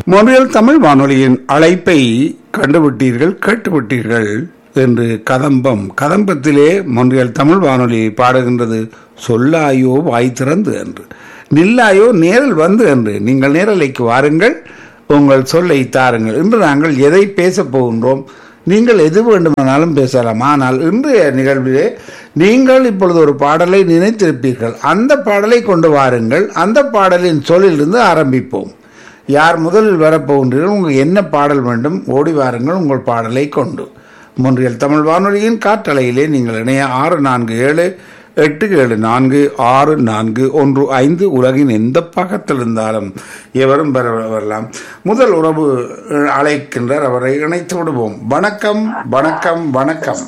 மொழியல் தமிழ் வானொலியின் அழைப்பை கண்டுவிட்டீர்கள் கேட்டுவிட்டீர்கள் என்று கதம்பம் கதம்பத்திலே மொன்றியல் தமிழ் வானொலி பாடுகின்றது சொல்லாயோ வாய் திறந்து என்று நில்லாயோ நேரில் வந்து என்று நீங்கள் நேரலைக்கு வாருங்கள் உங்கள் சொல்லை தாருங்கள் இன்று நாங்கள் எதை பேசப் போகின்றோம் நீங்கள் எது வேண்டுமானாலும் பேசலாம் ஆனால் இன்றைய நிகழ்விலே நீங்கள் இப்பொழுது ஒரு பாடலை நினைத்திருப்பீர்கள் அந்த பாடலை கொண்டு வாருங்கள் அந்த பாடலின் சொல்லிலிருந்து ஆரம்பிப்போம் யார் முதலில் வரப்போகின்றீர்கள் உங்களுக்கு என்ன பாடல் வேண்டும் ஓடி வாருங்கள் உங்கள் பாடலை கொண்டு முன்றியல் தமிழ் வானொலியின் காற்றலையிலே நீங்கள் இணைய ஆறு நான்கு ஏழு எட்டு ஏழு நான்கு ஆறு நான்கு ஒன்று ஐந்து உலகின் எந்த பக்கத்தில் இருந்தாலும் எவரும் பெற வரலாம் முதல் உறவு அழைக்கின்றார் அவரை இணைத்து விடுவோம் வணக்கம் வணக்கம் வணக்கம்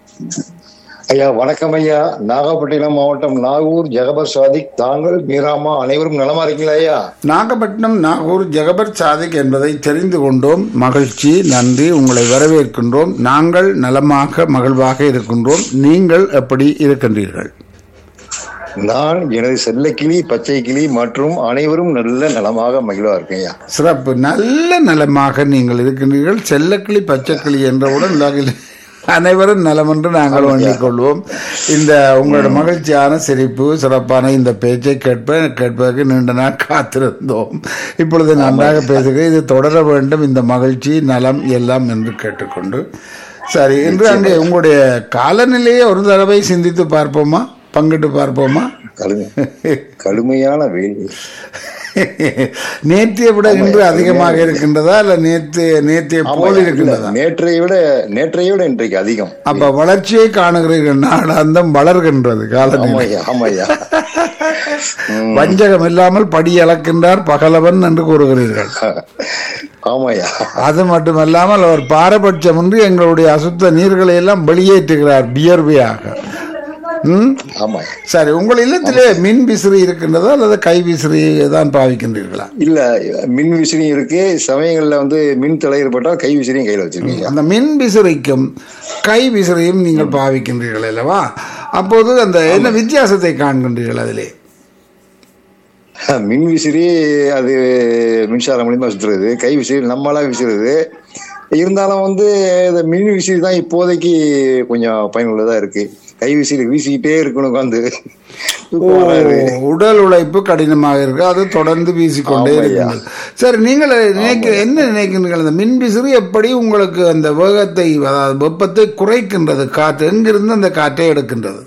ஐயா வணக்கம் ஐயா நாகப்பட்டினம் மாவட்டம் நாகூர் ஜெகபர் சாதிக் தாங்கள் மீராமா அனைவரும் நலமா இருக்கீங்களா ஐயா நாகப்பட்டினம் நாகூர் ஜெகபர் சாதிக் என்பதை தெரிந்து கொண்டோம் மகிழ்ச்சி நன்றி உங்களை வரவேற்கின்றோம் நாங்கள் நலமாக மகிழ்வாக இருக்கின்றோம் நீங்கள் எப்படி இருக்கின்றீர்கள் நான் எனது செல்லக்கிளி பச்சை கிளி மற்றும் அனைவரும் நல்ல நலமாக மகிழ்வா இருக்கேன் ஐயா சிறப்பு நல்ல நலமாக நீங்கள் இருக்கின்றீர்கள் செல்லக்கிளி பச்சைக்கிளி என்றவுடன் உலகில் அனைவரும் நலம் என்று நாங்கள் வேண்டிக் கொள்வோம் இந்த உங்களோட மகிழ்ச்சியான சிரிப்பு சிறப்பான இந்த பேச்சை கேட்ப கேட்பதற்கு நீண்ட நாள் காத்திருந்தோம் இப்பொழுது நன்றாக பேசுகிறேன் இது தொடர வேண்டும் இந்த மகிழ்ச்சி நலம் எல்லாம் என்று கேட்டுக்கொண்டு சரி இன்று அங்கே உங்களுடைய காலநிலையை ஒரு தடவை சிந்தித்து பார்ப்போமா பங்கிட்டு பார்ப்போமா கடுமை கடுமையான வெயில் நேற்றைய விட இன்று அதிகமாக இருக்கின்றதா இல்ல நேற்று நேற்றைய போல் இருக்கின்றதா நேற்றைய விட நேற்றைய விட இன்றைக்கு அதிகம் அப்ப வளர்ச்சியை காணுகிறீர்கள் நாடாந்தம் வளர்கின்றது காலநிலை ஆமாய்யா ஆமாய்யா வஞ்சகம் இல்லாமல் படி அளக்கின்றார் பகலவன் என்று கூறுகிறீர்கள் ஆமாய்யா அது மட்டுமல்லாமல் அவர் பாரபட்சமின்றி எங்களுடைய அசுத்த நீர்களை எல்லாம் வெளியேற்றுகிறார் வியர்வையாக ம் ஆமாய்யா சரி உங்கள் இல்லத்திலே மின் விசிறி இருக்கின்றதா அல்லது கை விசிறி தான் பாவிக்கின்றீர்களா இல்ல மின் விசிறியும் இருக்கு சமயங்கள்ல வந்து மின் தடை ஏற்பட்டால் கை விசிறியும் கையில வச்சிருக்கீங்க அந்த மின் விசிறிக்கும் கை விசிறியும் நீங்கள் பாவிக்கின்றீர்கள் அல்லவா அப்போது அந்த என்ன வித்தியாசத்தை காண்கின்றீர்கள் அதிலே மின் விசிறி அது மின்சாரம் மூலியமா சுத்துறது கை விசிறி நம்மளா விசிறது இருந்தாலும் வந்து இந்த மின் விசிறி தான் இப்போதைக்கு கொஞ்சம் பயனுள்ளதா இருக்கு கை விசிறி வீசிக்கிட்டே இருக்கணும் உட்காந்து உடல் உழைப்பு கடினமாக இருக்கு அது தொடர்ந்து வீசிக்கொண்டே ஆமாய்யா. இருக்கிறது சரி நீங்கள் நினைக்க என்ன நினைக்கின்றீர்கள் அந்த மின் விசிறி எப்படி உங்களுக்கு அந்த வேகத்தை அதாவது வெப்பத்தை குறைக்கின்றது காற்று எங்கிருந்து அந்த காற்றை எடுக்கின்றது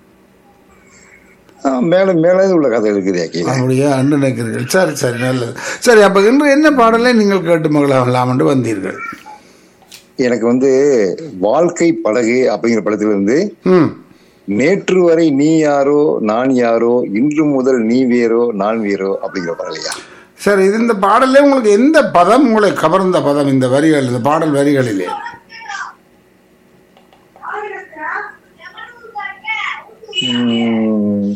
மேல மேலே உள்ள கதை இருக்குது கீழே அப்படியா என்று நினைக்கிறீர்கள் சரி சரி நல்லது சரி அப்ப இன்று என்ன பாடலை நீங்கள் கேட்டு மகிழலாம் என்று வந்தீர்கள் எனக்கு வந்து வாழ்க்கை படகு அப்படிங்கிற படத்துல இருந்து ம் நேற்று வரை நீ யாரோ நான் யாரோ இன்று முதல் நீ வேறோ நான் வேறோ அப்படிங்கிற படலையா சரி இது இந்த பாடலே உங்களுக்கு எந்த பதம் உங்களை கவர்ந்த பதம் இந்த வரிகள் இந்த பாடல் வரிகளிலே உம்,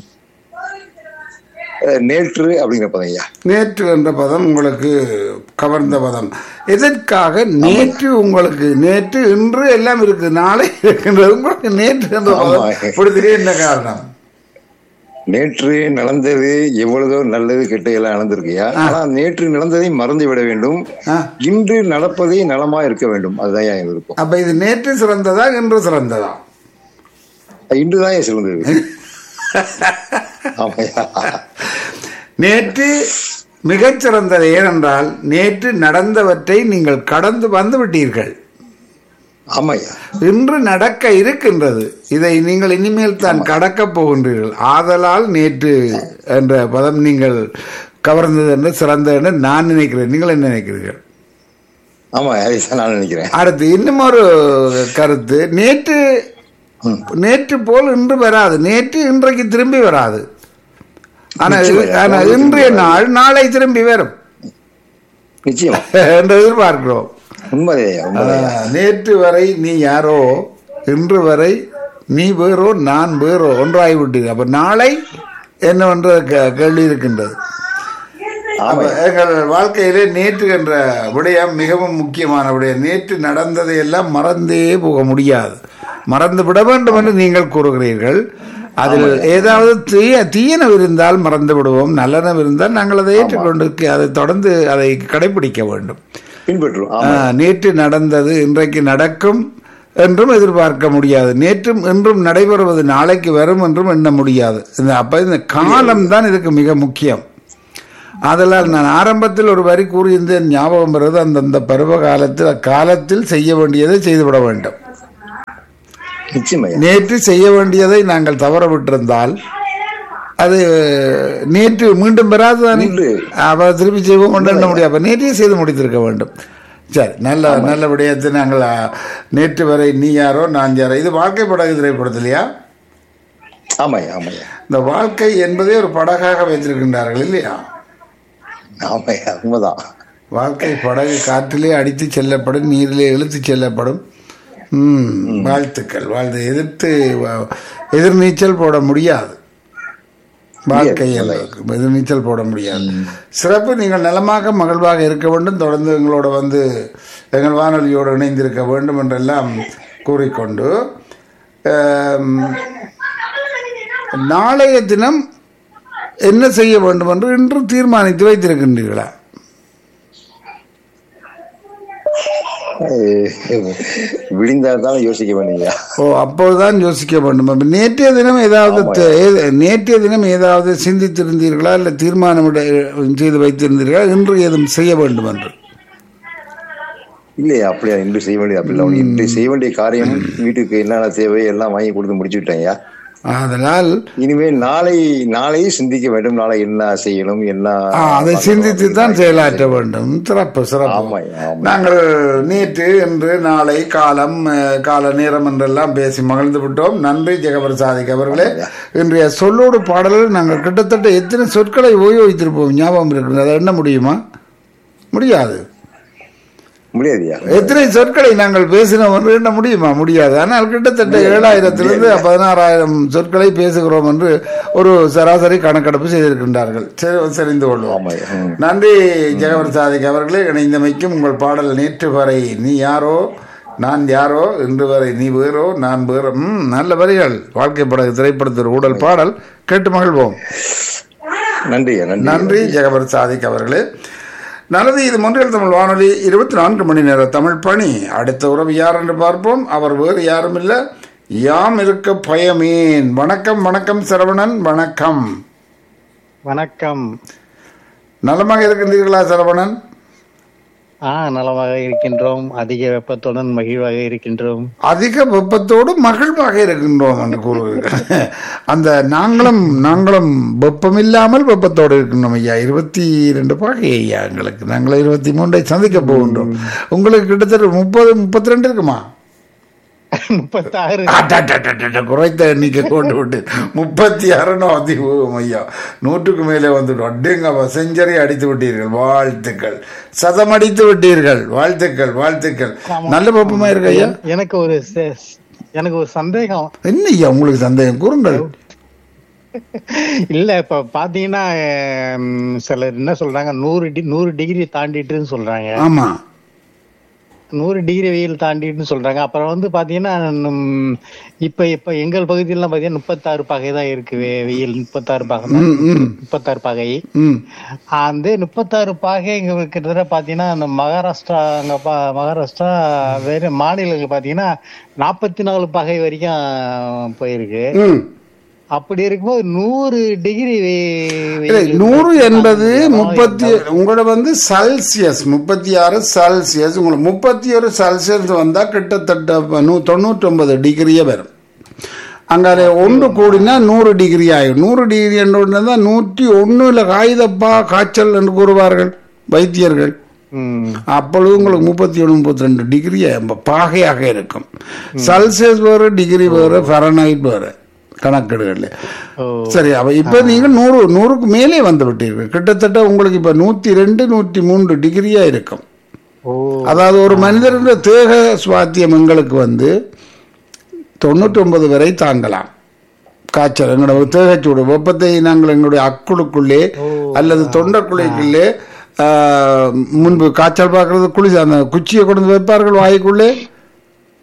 அஹ், நேற்று அப்படிங்கிற பதம் ஐயா நேற்று என்ற பதம் உங்களுக்கு கவர்ந்த பதம் எதற்காக நேற்று உங்களுக்கு நேற்று இன்று எல்லாம் இருக்கு நாளை இருக்கின்றது உங்களுக்கு நேற்று என்ற பதம் ஆமா. பிடித்ததே என்ன காரணம் நேற்று நடந்தது எவ்வளவோ நல்லது கெட்ட எல்லாம் நடந்திருக்கியா ஆனா நேற்று நடந்ததை மறந்து விட வேண்டும் ஆ. இன்று நடப்பதை நலமா இருக்க வேண்டும் அதுதான் என் விருப்பம் அப்ப இது நேற்று சிறந்ததா இன்று சிறந்ததா இன்றுதான் என் சிறந்தது ஆமாய்யா நேற்று மிகச் சிறந்தது ஏனென்றால் நேற்று நடந்தவற்றை நீங்கள் கடந்து வந்து விட்டீர்கள் ஆமாய்யா இன்று நடக்க இருக்கின்றது இதை நீங்கள் இனிமேல் தான் கடக்கப் போகின்றீர்கள் ஆதலால் நேற்று என்ற பதம் நீங்கள் கவர்ந்தது என்று சிறந்தது என்று நான் நினைக்கிறேன் நீங்கள் என்ன நினைக்கிறீர்கள் ஆமா அதைத்தான் நான் நினைக்கிறேன் அடுத்து இன்னும் ஒரு கருத்து நேற்று நேற்று போல் இன்று வராது நேற்று இன்றைக்கு திரும்பி வராது ஆனா நிச்சயம். ஆனா இன்றைய நாள் நாளை திரும்பி வரும் நிச்சயம் என்று எதிர்பார்க்கிறோம் உண்மையா உண்மையா ஆ, நேற்று வரை நீ யாரோ இன்று வரை நீ வேறோ நான் வேறோ ஒன்றாகிவிட்டீங்க அப்ப நாளை என்னவென்ற கே- கேள்வி இருக்கின்றது அப்ப எங்கள் வாழ்க்கையிலே நேற்று என்ற விடயம் மிகவும் முக்கியமான விடயம் நேற்று நடந்ததை எல்லாம் மறந்தே போக முடியாது மறந்து விட வேண்டும் என்று நீங்கள் கூறுகிறீர்கள் அதில் ஏதாவது தீய தீயனவு இருந்தால் மறந்து விடுவோம் நல்லனவு இருந்தால் நாங்கள் அதை ஏற்றுக்கொண்டு அதை தொடர்ந்து அதை கடைபிடிக்க வேண்டும் பின்பற்றுவோம் ஆ, ஆமா நேற்று நடந்தது இன்றைக்கு நடக்கும் என்றும் எதிர்பார்க்க முடியாது நேற்றும் இன்றும் நடைபெறுவது நாளைக்கு வரும் என்றும் எண்ண முடியாது இந்த அப்ப இந்த காலம் தான் இதுக்கு மிக முக்கியம் அதனால் நான் ஆரம்பத்தில் ஒரு வரி கூறியிருந்தேன் ஞாபகம் வருது அந்தந்த பருவ காலத்தில் அக்காலத்தில் செய்ய வேண்டியதை செய்துவிட வேண்டும் நிச்சயமா நேற்று செய்ய வேண்டியதை நாங்கள் தவற விட்டிருந்தால் அது நேற்று மீண்டும் பெறாது தானே இன்று. அப்ப திருப்பி செய்வோம் கொண்டு எண்ண முடியாது அப்ப நேற்றே செய்து முடித்திருக்க வேண்டும் சரி நல்ல நல்ல விடயத்தை நாங்கள் ஆ, நேற்று வரை நீ யாரோ நான் யாரோ இது வாழ்க்கை படகு திரைப்படத்திலையா ஆமாய்யா ஆமாய்யா இந்த வாழ்க்கை என்பதே ஒரு படகாக வைத்திருக்கின்றார்கள் இல்லையா ஆமாய்யா உண்மைதான் வாழ்க்கை படகு காற்றிலே அடித்து செல்லப்படும் நீரிலே இழுத்து செல்லப்படும் ம் வாழ்த்துக்கள் வாழ்த்து எதிர்த்து வ- எதிர்நீச்சல் போட முடியாது வாழ்க்கை என்பதற்கு எதிர்நீச்சல் போட முடியாது சிறப்பு நீங்கள் நலமாக மகிழ்வாக இருக்க வேண்டும் தொடர்ந்து எங்களோட வந்து எங்கள் வானொலியோடு இணைந்திருக்க வேண்டும் என்றெல்லாம் கூறிக்கொண்டு ஆம், நாளைய தினம் என்ன செய்ய வேண்டும் என்று இன்று தீர்மானித்து வைத்திருக்கின்றீர்களா விடிந்தால்தான் யோசிக்க வேண்டியா ஓ அப்போதுதான் யோசிக்க வேண்டும் அப்ப நேற்றைய தினம் ஏதாவது தே- ஏ- நேற்றைய தினம் ஏதாவது சிந்தித்திருந்தீர்களா இல்லை தீர்மானம் இட- செய்து வைத்திருந்தீர்களா இன்று ஏதும் செய்ய வேண்டும் என்று இல்லையா அப்படியா இன்று செய்ய வேண்டியது அப்படி இல்லை இன்று செய்ய வேண்டிய காரியம் வீட்டுக்கு என்னென்ன தேவை எல்லாம் வாங்கி கொடுத்து முடிச்சு விட்டேன்யா அதனால் இனிமேல் நாளை நாளையே சிந்திக்க வேண்டும் நாளை என்ன செய்யணும் என்ன ஆ, அதை சிந்தித்து தான் செயலாற்ற வேண்டும் சிறப்பு சிறப்பு ஆமாம், ஆமாம். நாங்கள் நேற்று இன்று நாளை காலம் அஹ், கால நேரம் என்றெல்லாம் பேசி மகிழ்ந்து விட்டோம் நன்றி ஜெகபிரசாதிக் அவர்களே இன்றைய சொல்லோடு பாடலில் நாங்கள் கிட்டத்தட்ட எத்தனை சொற்களை உபயோகித்திருப்போம் ஞாபகம் இருக்கிறது அதை எண்ண முடியுமா முடியாது முடியாதுயா எத்தனை சொற்களை நாங்கள் பேசினோம் என்று எண்ண முடியுமா முடியாது ஆனால் கிட்டத்தட்ட ஏழாயிரத்திலிருந்து பதினாறாயிரம் சொற்களை பேசுகிறோம் என்று ஒரு சராசரி கணக்கெடுப்பு செய்திருக்கின்றார்கள் சரி தெரிந்து கொள்வோம் ஆமாய்யா ம். நன்றி ஜெகவர் சாதிக் அவர்களே இணைந்தமைக்கும் உங்கள் பாடல் நேற்று வரை நீ யாரோ நான் யாரோ இன்று வரை நீ வேறோ நான் வேறோ ம் நல்ல வரிகள் வாழ்க்கை படகு திரைப்படத்தில் ஊடல் பாடல் கேட்டு மகிழ்வோம் நன்றியா நன்றி நன்றி ஜெகபர் சாதிக் அவர்களே நல்லது இது மொன்றியல் தமிழ் வானொலி இருபத்தி நான்கு மணி நேர தமிழ் பணி அடுத்த உறவு யார் என்று பார்ப்போம் அவர் வேறு யாரும் இல்லை யாம் இருக்க பயமேன் வணக்கம் வணக்கம் சரவணன் வணக்கம் வணக்கம் நலமாக இருக்கின்றீர்களா சரவணன் ஆ நலமாக இருக்கின்றோம் அதிக வெப்பத்துடன் மகிழ்வாக இருக்கின்றோம் அதிக வெப்பத்தோடு மகிழ்வாக இருக்கின்றோம் என்று கூறுவீர்கள் அந்த நாங்களும் நாங்களும் வெப்பம் இல்லாமல் வெப்பத்தோடு இருக்கின்றோம் ஐயா இருபத்தி ரெண்டு பாகை ஐயா எங்களுக்கு நாங்கள் இருபத்தி மூன்றை சந்திக்க போகின்றோம் உங்களுக்கு கிட்டத்தட்ட முப்பது முப்பத்தி ரெண்டு இருக்குமா முப்பத்தாறு அடடடடட, குறைத்த எண்ணிக்கை கொண்டு விட்டு முப்பத்தி ஆறுனோ அதிகம் ஐயா நூற்றுக்கு மேலே வந்துடும் அடேங்கப்பா செஞ்சரி அடித்து விட்டீர்கள் வாழ்த்துக்கள் சதம் அடித்து விட்டீர்கள் வாழ்த்துக்கள் வாழ்த்துக்கள் நல்ல வெப்பமா இருக்கு ஐயா எனக்கு ஒரு ச- எனக்கு ஒரு சந்தேகம் என்ன ஐயா உங்களுக்கு சந்தேகம் கூறுங்கள் இல்ல இப்ப பாத்தீங்கன்னா ம், சிலர் என்ன சொல்றாங்க நூறு டி நூறு டிகிரி தாண்டிட்டுன்னு சொல்றாங்க ஆமா நூறு டிகிரி வெயில் தாண்டிட்டுன்னு சொல்றாங்க அப்புறம் வந்து பாத்தீங்கன்னா ம், இப்ப இப்ப எங்கள் பகுதியிலாம் பாத்தீங்கன்னா முப்பத்தாறு பகை தான் இருக்கு வெ- வெயில் முப்பத்தாறு பகை தான். ம், ம், முப்பத்தாறு பகை ம். அந்த முப்பத்தாறு பாகை இங்க கிட்டத்தட்ட பாத்தீங்கன்னா அந்த மகாராஷ்டிரா அங்க பா- மகாராஷ்டிரா வேற மாநிலங்கள் பாத்தீங்கன்னா நாற்பத்தி நாலு பகை வரைக்கும் போயிருக்கு ம். அப்படி இருக்கும்போது நூறு டிகிரி இல்லை, நூறு என்பது முப்பத்தி உங்களோட வந்து செல்சியஸ் முப்பத்தி ஆறு செல்சியஸ் உங்களுக்கு முப்பத்தி ஒரு செல்சியஸ் வந்தா கிட்டத்தட்ட நூ தொண்ணூற்றி ஒன்பது டிகிரியே வரும் அங்கே ஒன்று கூடினா நூறு டிகிரி ஆகும் நூறு டிகிரி என்று தான் நூற்றி ஒன்றுல காகிதப்பா காய்ச்சல் என்று கூறுவார்கள் வைத்தியர்கள் அப்பொழுது உங்களுக்கு முப்பத்தி ஒன்று முப்பத்தி ரெண்டு டிகிரி பாகையாக இருக்கும் செல்சியஸ் வேறு டிகிரி வேறு ஃபரனைட் வேறு கணக்கெடுகளில் சரி அப்ப இப்ப நீங்க நூறு நூறுக்கு மேலே வந்து விட்டீர்கள் கிட்டத்தட்ட உங்களுக்கு இப்ப நூத்தி ரெண்டு நூத்தி மூன்று டிகிரியா இருக்கும் ஓ அதாவது ஒரு மனிதருடைய தேக சுவாத்தியம் எங்களுக்கு வந்து தொண்ணூற்றி ஒன்பது வரை தாங்கலாம் காய்ச்சல் எங்களோட தேகச்சூடு வெப்பத்தை நாங்கள் எங்களுடைய அக்குளுக்குள்ளே அல்லது தொண்டைக்குள்ளைக்குள்ளே ஆஹ், முன்பு காய்ச்சல் பார்க்கறது குளி அந்த குச்சியை கொண்டு வந்து வைப்பார்கள் வாய்க்குள்ளே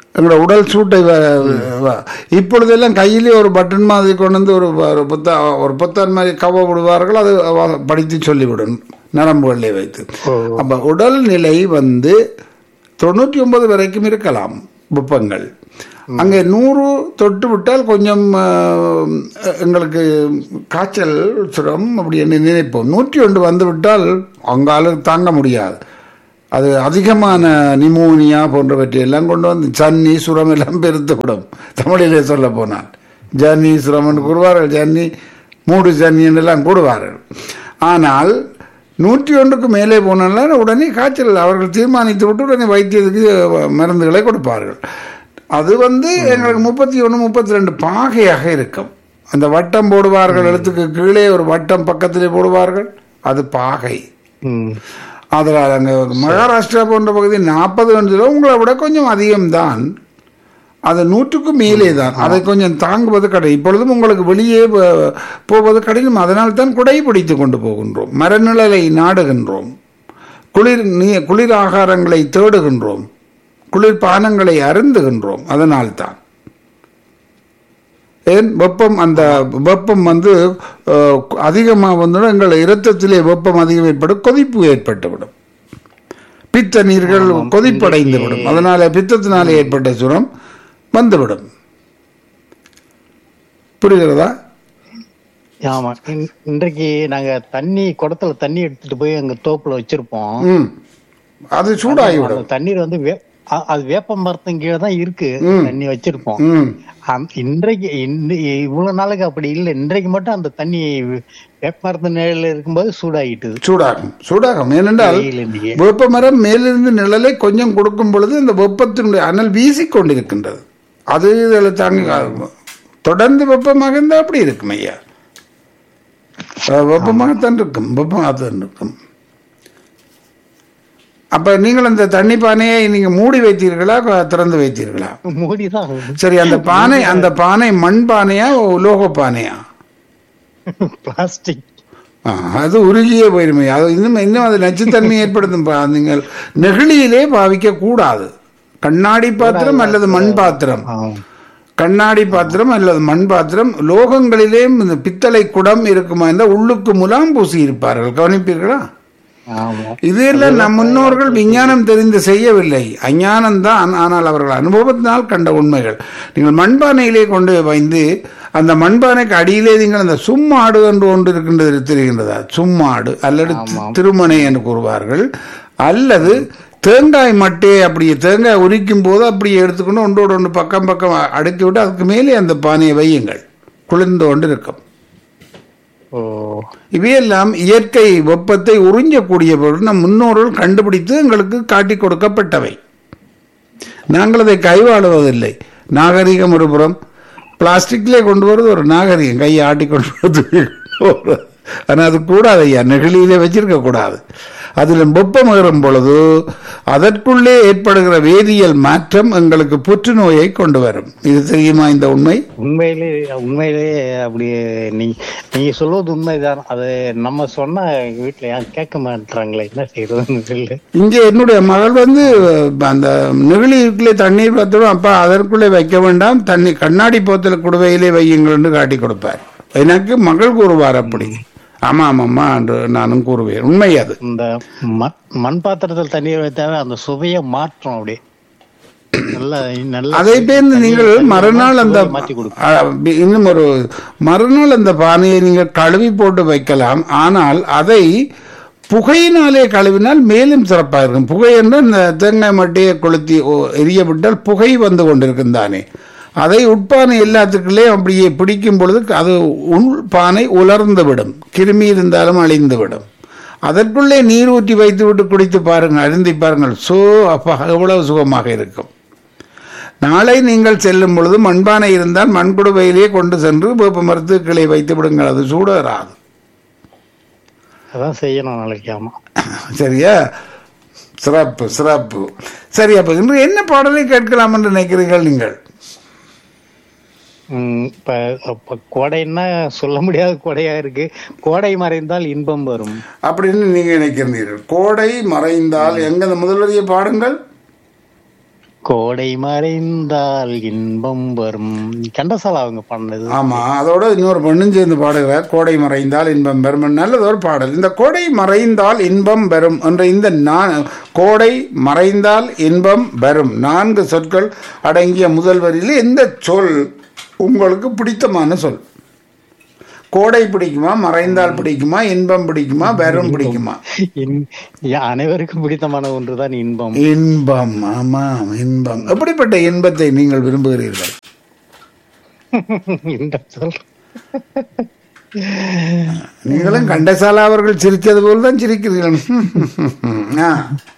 எங்களோட உடல் சூட்டை வ- வ- இப்பொழுதெல்லாம் கையிலே ஒரு பட்டன் மாதிரி கொண்டு வந்து ஒரு ஒரு புத்தா ஒரு புத்தன் மாதிரி கவ விடுவார்கள் அது அவ- படித்து சொல்லிவிடும் நரம்புகளிலே வைத்து அப்ப உடல் நிலை வந்து தொண்ணூற்றி ஒன்பது வரைக்கும் இருக்கலாம் வெப்பங்கள் அங்கே நூறு தொட்டு விட்டால் கொஞ்சம் ஆஹ், எங்களுக்கு காய்ச்சல் சுரம் அப்படி என்று நினைப்போம் நூற்றி ஒன்று வந்து விட்டால் அங்கால தாங்க முடியாது அது அதிகமான நிமோனியா போன்றவற்றை எல்லாம் கொண்டு வந்து சன்னி சுரம் எல்லாம் பெருத்து விடும் தமிழிலே சொல்ல போனால் ஜன்னி சுரம் என்று கூறுவார்கள் ஜன்னி மூடு ஜன்னி என்றெல்லாம் கூடுவார்கள் ஆனால் நூற்றி ஒன்றுக்கு மேலே போனால உடனே காய்ச்சல் அவர்கள் தீர்மானித்து விட்டு உடனே வைத்தியத்துக்கு மருந்துகளை கொடுப்பார்கள் அது வந்து எங்களுக்கு முப்பத்தி ஒன்று முப்பத்தி ரெண்டு பாகையாக இருக்கும் அந்த வட்டம் போடுவார்கள் எழுத்துக்கு கீழே ஒரு வட்டம் பக்கத்திலே போடுவார்கள் அது பாகை ம். அதில் அங்கே மகாராஷ்டிரா போன்ற பகுதி நாற்பது கிலோ உங்களை விட கொஞ்சம் அதிகம்தான் அது நூற்றுக்கு மேலே தான் அதை கொஞ்சம் தாங்குவது கடை இப்பொழுதும் உங்களுக்கு வெளியே போ- போவது கடினம் அதனால் தான் குடை பிடித்து கொண்டு போகின்றோம் மரநிழலை நாடுகின்றோம் குளிர் நீ குளிர் ஆகாரங்களை தேடுகின்றோம் குளிர் பானங்களை அருந்துகின்றோம் அதனால் தான் ஏன் வெப்பம் அந்த வெப்பம் வந்து அஹ், அதிகமாக வந்துடும் எங்கள் இரத்தத்திலே வெப்பம் அதிகம் ஏற்படும் கொதிப்பு ஏற்பட்டுவிடும் பித்த நீர்கள் கொதிப்படைந்து விடும் அதனால பித்தத்தினாலே ஏற்பட்ட சுரம் வந்துவிடும் புரிகிறதா ஆமா இன்- இன்றைக்கு நாங்க தண்ணி குடத்துல தண்ணி எடுத்துட்டு போய் அங்க தோப்புல வச்சிருப்போம் ம் அது சூடாகிவிடும் அந்த தண்ணீர் வந்து வே- அ- அது வேப்ப மரத்தின் கீழே தான் இருக்கு தண்ணி வச்சிருப்போம் ம் அந்த- இன்றைக்கு இந்த- இவ்வளவு நாளைக்கு அப்படி இல்லை இன்றைக்கு மட்டும் அந்த தண்ணி வேப்ப மரத்து நிழல்ல இருக்கும்போது சூடாகிட்டுது சூடாகும் சூடாகும் ஏனென்றால் வெயில் இன்னைக்கு. வெப்ப மரம் மேலிருந்து நிழலை கொஞ்சம் கொடுக்கும் பொழுது இந்த வெப்பத்தினுடைய அனல் வீசிக்கொண்டிருக்கின்றது அது இதில் தாங்க தொடர்ந்து வெப்பமாக இருந்தால் அப்படி இருக்கும் ஐயா அஹ் வெப்பமாகத்தான் இருக்கும் வெப்பமாகத்தான் இருக்கும் அப்ப நீங்கள் அந்த தண்ணி பானையை நீங்க மூடி வைத்தீர்களா க- திறந்து வைத்தீர்களா மூடிதான் சரி அந்த பானை அந்த பானை மண் பானையா உலோக பானையா பிளாஸ்டிக் ஆ, அது உருகியே போயிருமே அது இன்னும் இன்னும் அது நச்சுத்தன்மை ஏற்படுத்தும் பா- நீங்கள் நெகிழியிலே பாவிக்க கூடாது கண்ணாடி பாத்திரம் அல்லது மண் பாத்திரம் கண்ணாடி பாத்திரம் அல்லது மண் பாத்திரம் லோகங்களிலே இந்த பித்தளை குடம் இருக்குமா இருந்தால் உள்ளுக்கு முலாம் பூசி இருப்பார்கள் கவனிப்பீர்களா ஆமா இதெல்லாம் நம் முன்னோர்கள் விஞ்ஞானம் தெரிந்து செய்யவில்லை அஞ்ஞானம் தான் ஆனால் அவர்கள் அனுபவத்தினால் கண்ட உண்மைகள் நீங்கள் மண்பானையிலே கொண்டு வைந்து அந்த மண்பானைக்கு அடியிலே நீங்கள் அந்த சும்மாடு என்று ஒன்று இருக்கின்றது தெரிகின்றதா சும்மாடு அல்லது தி- திருமணை என்று கூறுவார்கள் அல்லது தேங்காய் மட்டையை அப்படியே தேங்காய் உரிக்கும் போது அப்படியே எடுத்துக்கொண்டு ஒன்றோடு ஒன்று பக்கம் பக்கம் அடுக்கி விட்டு அதுக்கு மேலே அந்த பானையை வையுங்கள் குளிர்ந்து கொண்டு இருக்கும் ஓ இவையெல்லாம் இயற்கை வெப்பத்தை உறிஞ்சக்கூடிய பொருள் நம் முன்னோர்கள் கண்டுபிடித்து எங்களுக்கு காட்டி கொடுக்கப்பட்டவை நாங்கள் அதை கைவாழுவதில்லை நாகரிகம் ஒரு புறம் பிளாஸ்டிக்லேயே கொண்டு வருவது ஒரு நாகரிகம் கையை ஆட்டி கொண்டு வருவது ஒரு- ஆனால் அது கூடாது ஐயா நெகிழியிலே வச்சிருக்க கூடாது அதில் வெப்பம் ஏறும் பொழுது அதற்குள்ளே ஏற்படுகிற வேதியியல் மாற்றம் எங்களுக்கு புற்றுநோயை கொண்டு வரும் இது தெரியுமா இந்த உண்மை உண்மையிலே உண்மையிலே அப்படி நீ நீங்க சொல்வது உண்மைதான் அது நம்ம சொன்னா எங்க வீட்டுல யாரும் கேட்க மாட்டாங்களே என்ன செய்யறதுன்னு தெரியல இங்கே என்னுடைய மகள் வந்து அந்த நெகிழிக்குள்ளே தண்ணீர் பத்திரம் அப்பா அதற்குள்ளே வைக்க வேண்டாம் தண்ணி கண்ணாடி போத்தல குடுவையிலே வையுங்கள் என்று காட்டி கொடுப்பார் எனக்கு மகள் கூறுவார் அப்படி ஆமா ஆமாம்மா என்று நானும் கூறுவேன் உண்மை அது இந்த மண் மண் பாத்திரத்தில் தண்ணீர் வைத்தாவே அந்த சுவையை மாற்றும் அப்படியே நல்ல நல்ல அதை பேர்ந்து நீங்கள் தண்ணீர் மறுநாள் அந்த சுவையை மாத்தி கொடுக்கும் அ, இன்னும் ஒரு மறுநாள் அந்த பானையை நீங்கள் கழுவி போட்டு வைக்கலாம் ஆனால் அதை புகையினாலே கழுவினால் மேலும் சிறப்பாக இருக்கும் புகை என்றால் இந்த தேங்காய் மட்டையை கொளுத்தி ஓ- எரிய விட்டால் புகை வந்து கொண்டிருக்கும் தானே அதை உட்பானை எல்லாத்துக்குள்ளே அப்படியே பிடிக்கும் பொழுது அது உள் பானை உலர்ந்து விடும் கிருமி இருந்தாலும் அழிந்து விடும் அதற்குள்ளே நீர் ஊற்றி வைத்து விட்டு குடித்து பாருங்கள் அருந்தி பாருங்கள் சோ அப்பா எவ்வளவு சுகமாக இருக்கும் நாளை நீங்கள் செல்லும் பொழுது மண்பானை இருந்தால் மண்குடுவையிலேயே கொண்டு சென்று வேப்ப மரத்து கிளை வைத்து விடுங்கள் அது சூடராது அதான் செய்யணும் நாளைக்கு ஆமா சரியா சிறப்பு சிறப்பு சரி அப்ப இன்று என்ன பாடலை கேட்கலாம் என்று நினைக்கிறீர்கள் நீங்கள் உம் இப்ப இப்ப கோடைன்னா சொல்ல முடியாத கோடையா இருக்கு கோடை மறைந்தால் இன்பம் வரும் அப்படின்னு நீங்க நினைக்கிறீர்கள் கோடை மறைந்தால் எங்க அந்த முதல்வரியை பாடுங்கள் கோடை மறைந்தால் இன்பம் வரும் கண்டசாலா அவங்க பண்ணது ஆமா அதோட இன்னொரு பெண்ணும் சேர்ந்து பாடுகிறார் கோடை மறைந்தால் இன்பம் பெறும் நல்லது ஒரு பாடல் இந்த கோடை மறைந்தால் இன்பம் பெறும் என்ற இந்த நா- கோடை மறைந்தால் இன்பம் பெறும் நான்கு சொற்கள் அடங்கிய முதல் வரியில் எந்த சொல் உங்களுக்கு பிடித்தமான சொல் கோடை பிடிக்குமா மறைந்தால் பிடிக்குமா இன்பம் பிடிக்குமா பெறும் பிடிக்குமா இன்- யா- அனைவருக்கும் பிடித்தமான ஒன்றுதான் இன்பம் இன்பம் ஆமாம் இன்பம் எப்படிப்பட்ட இன்பத்தை நீங்கள் விரும்புகிறீர்கள் இந்த சொல் நீங்களும் கண்டசாலா அவர்கள் சிரித்தது போல் தான் சிரிக்கிறீர்கள் ஆ.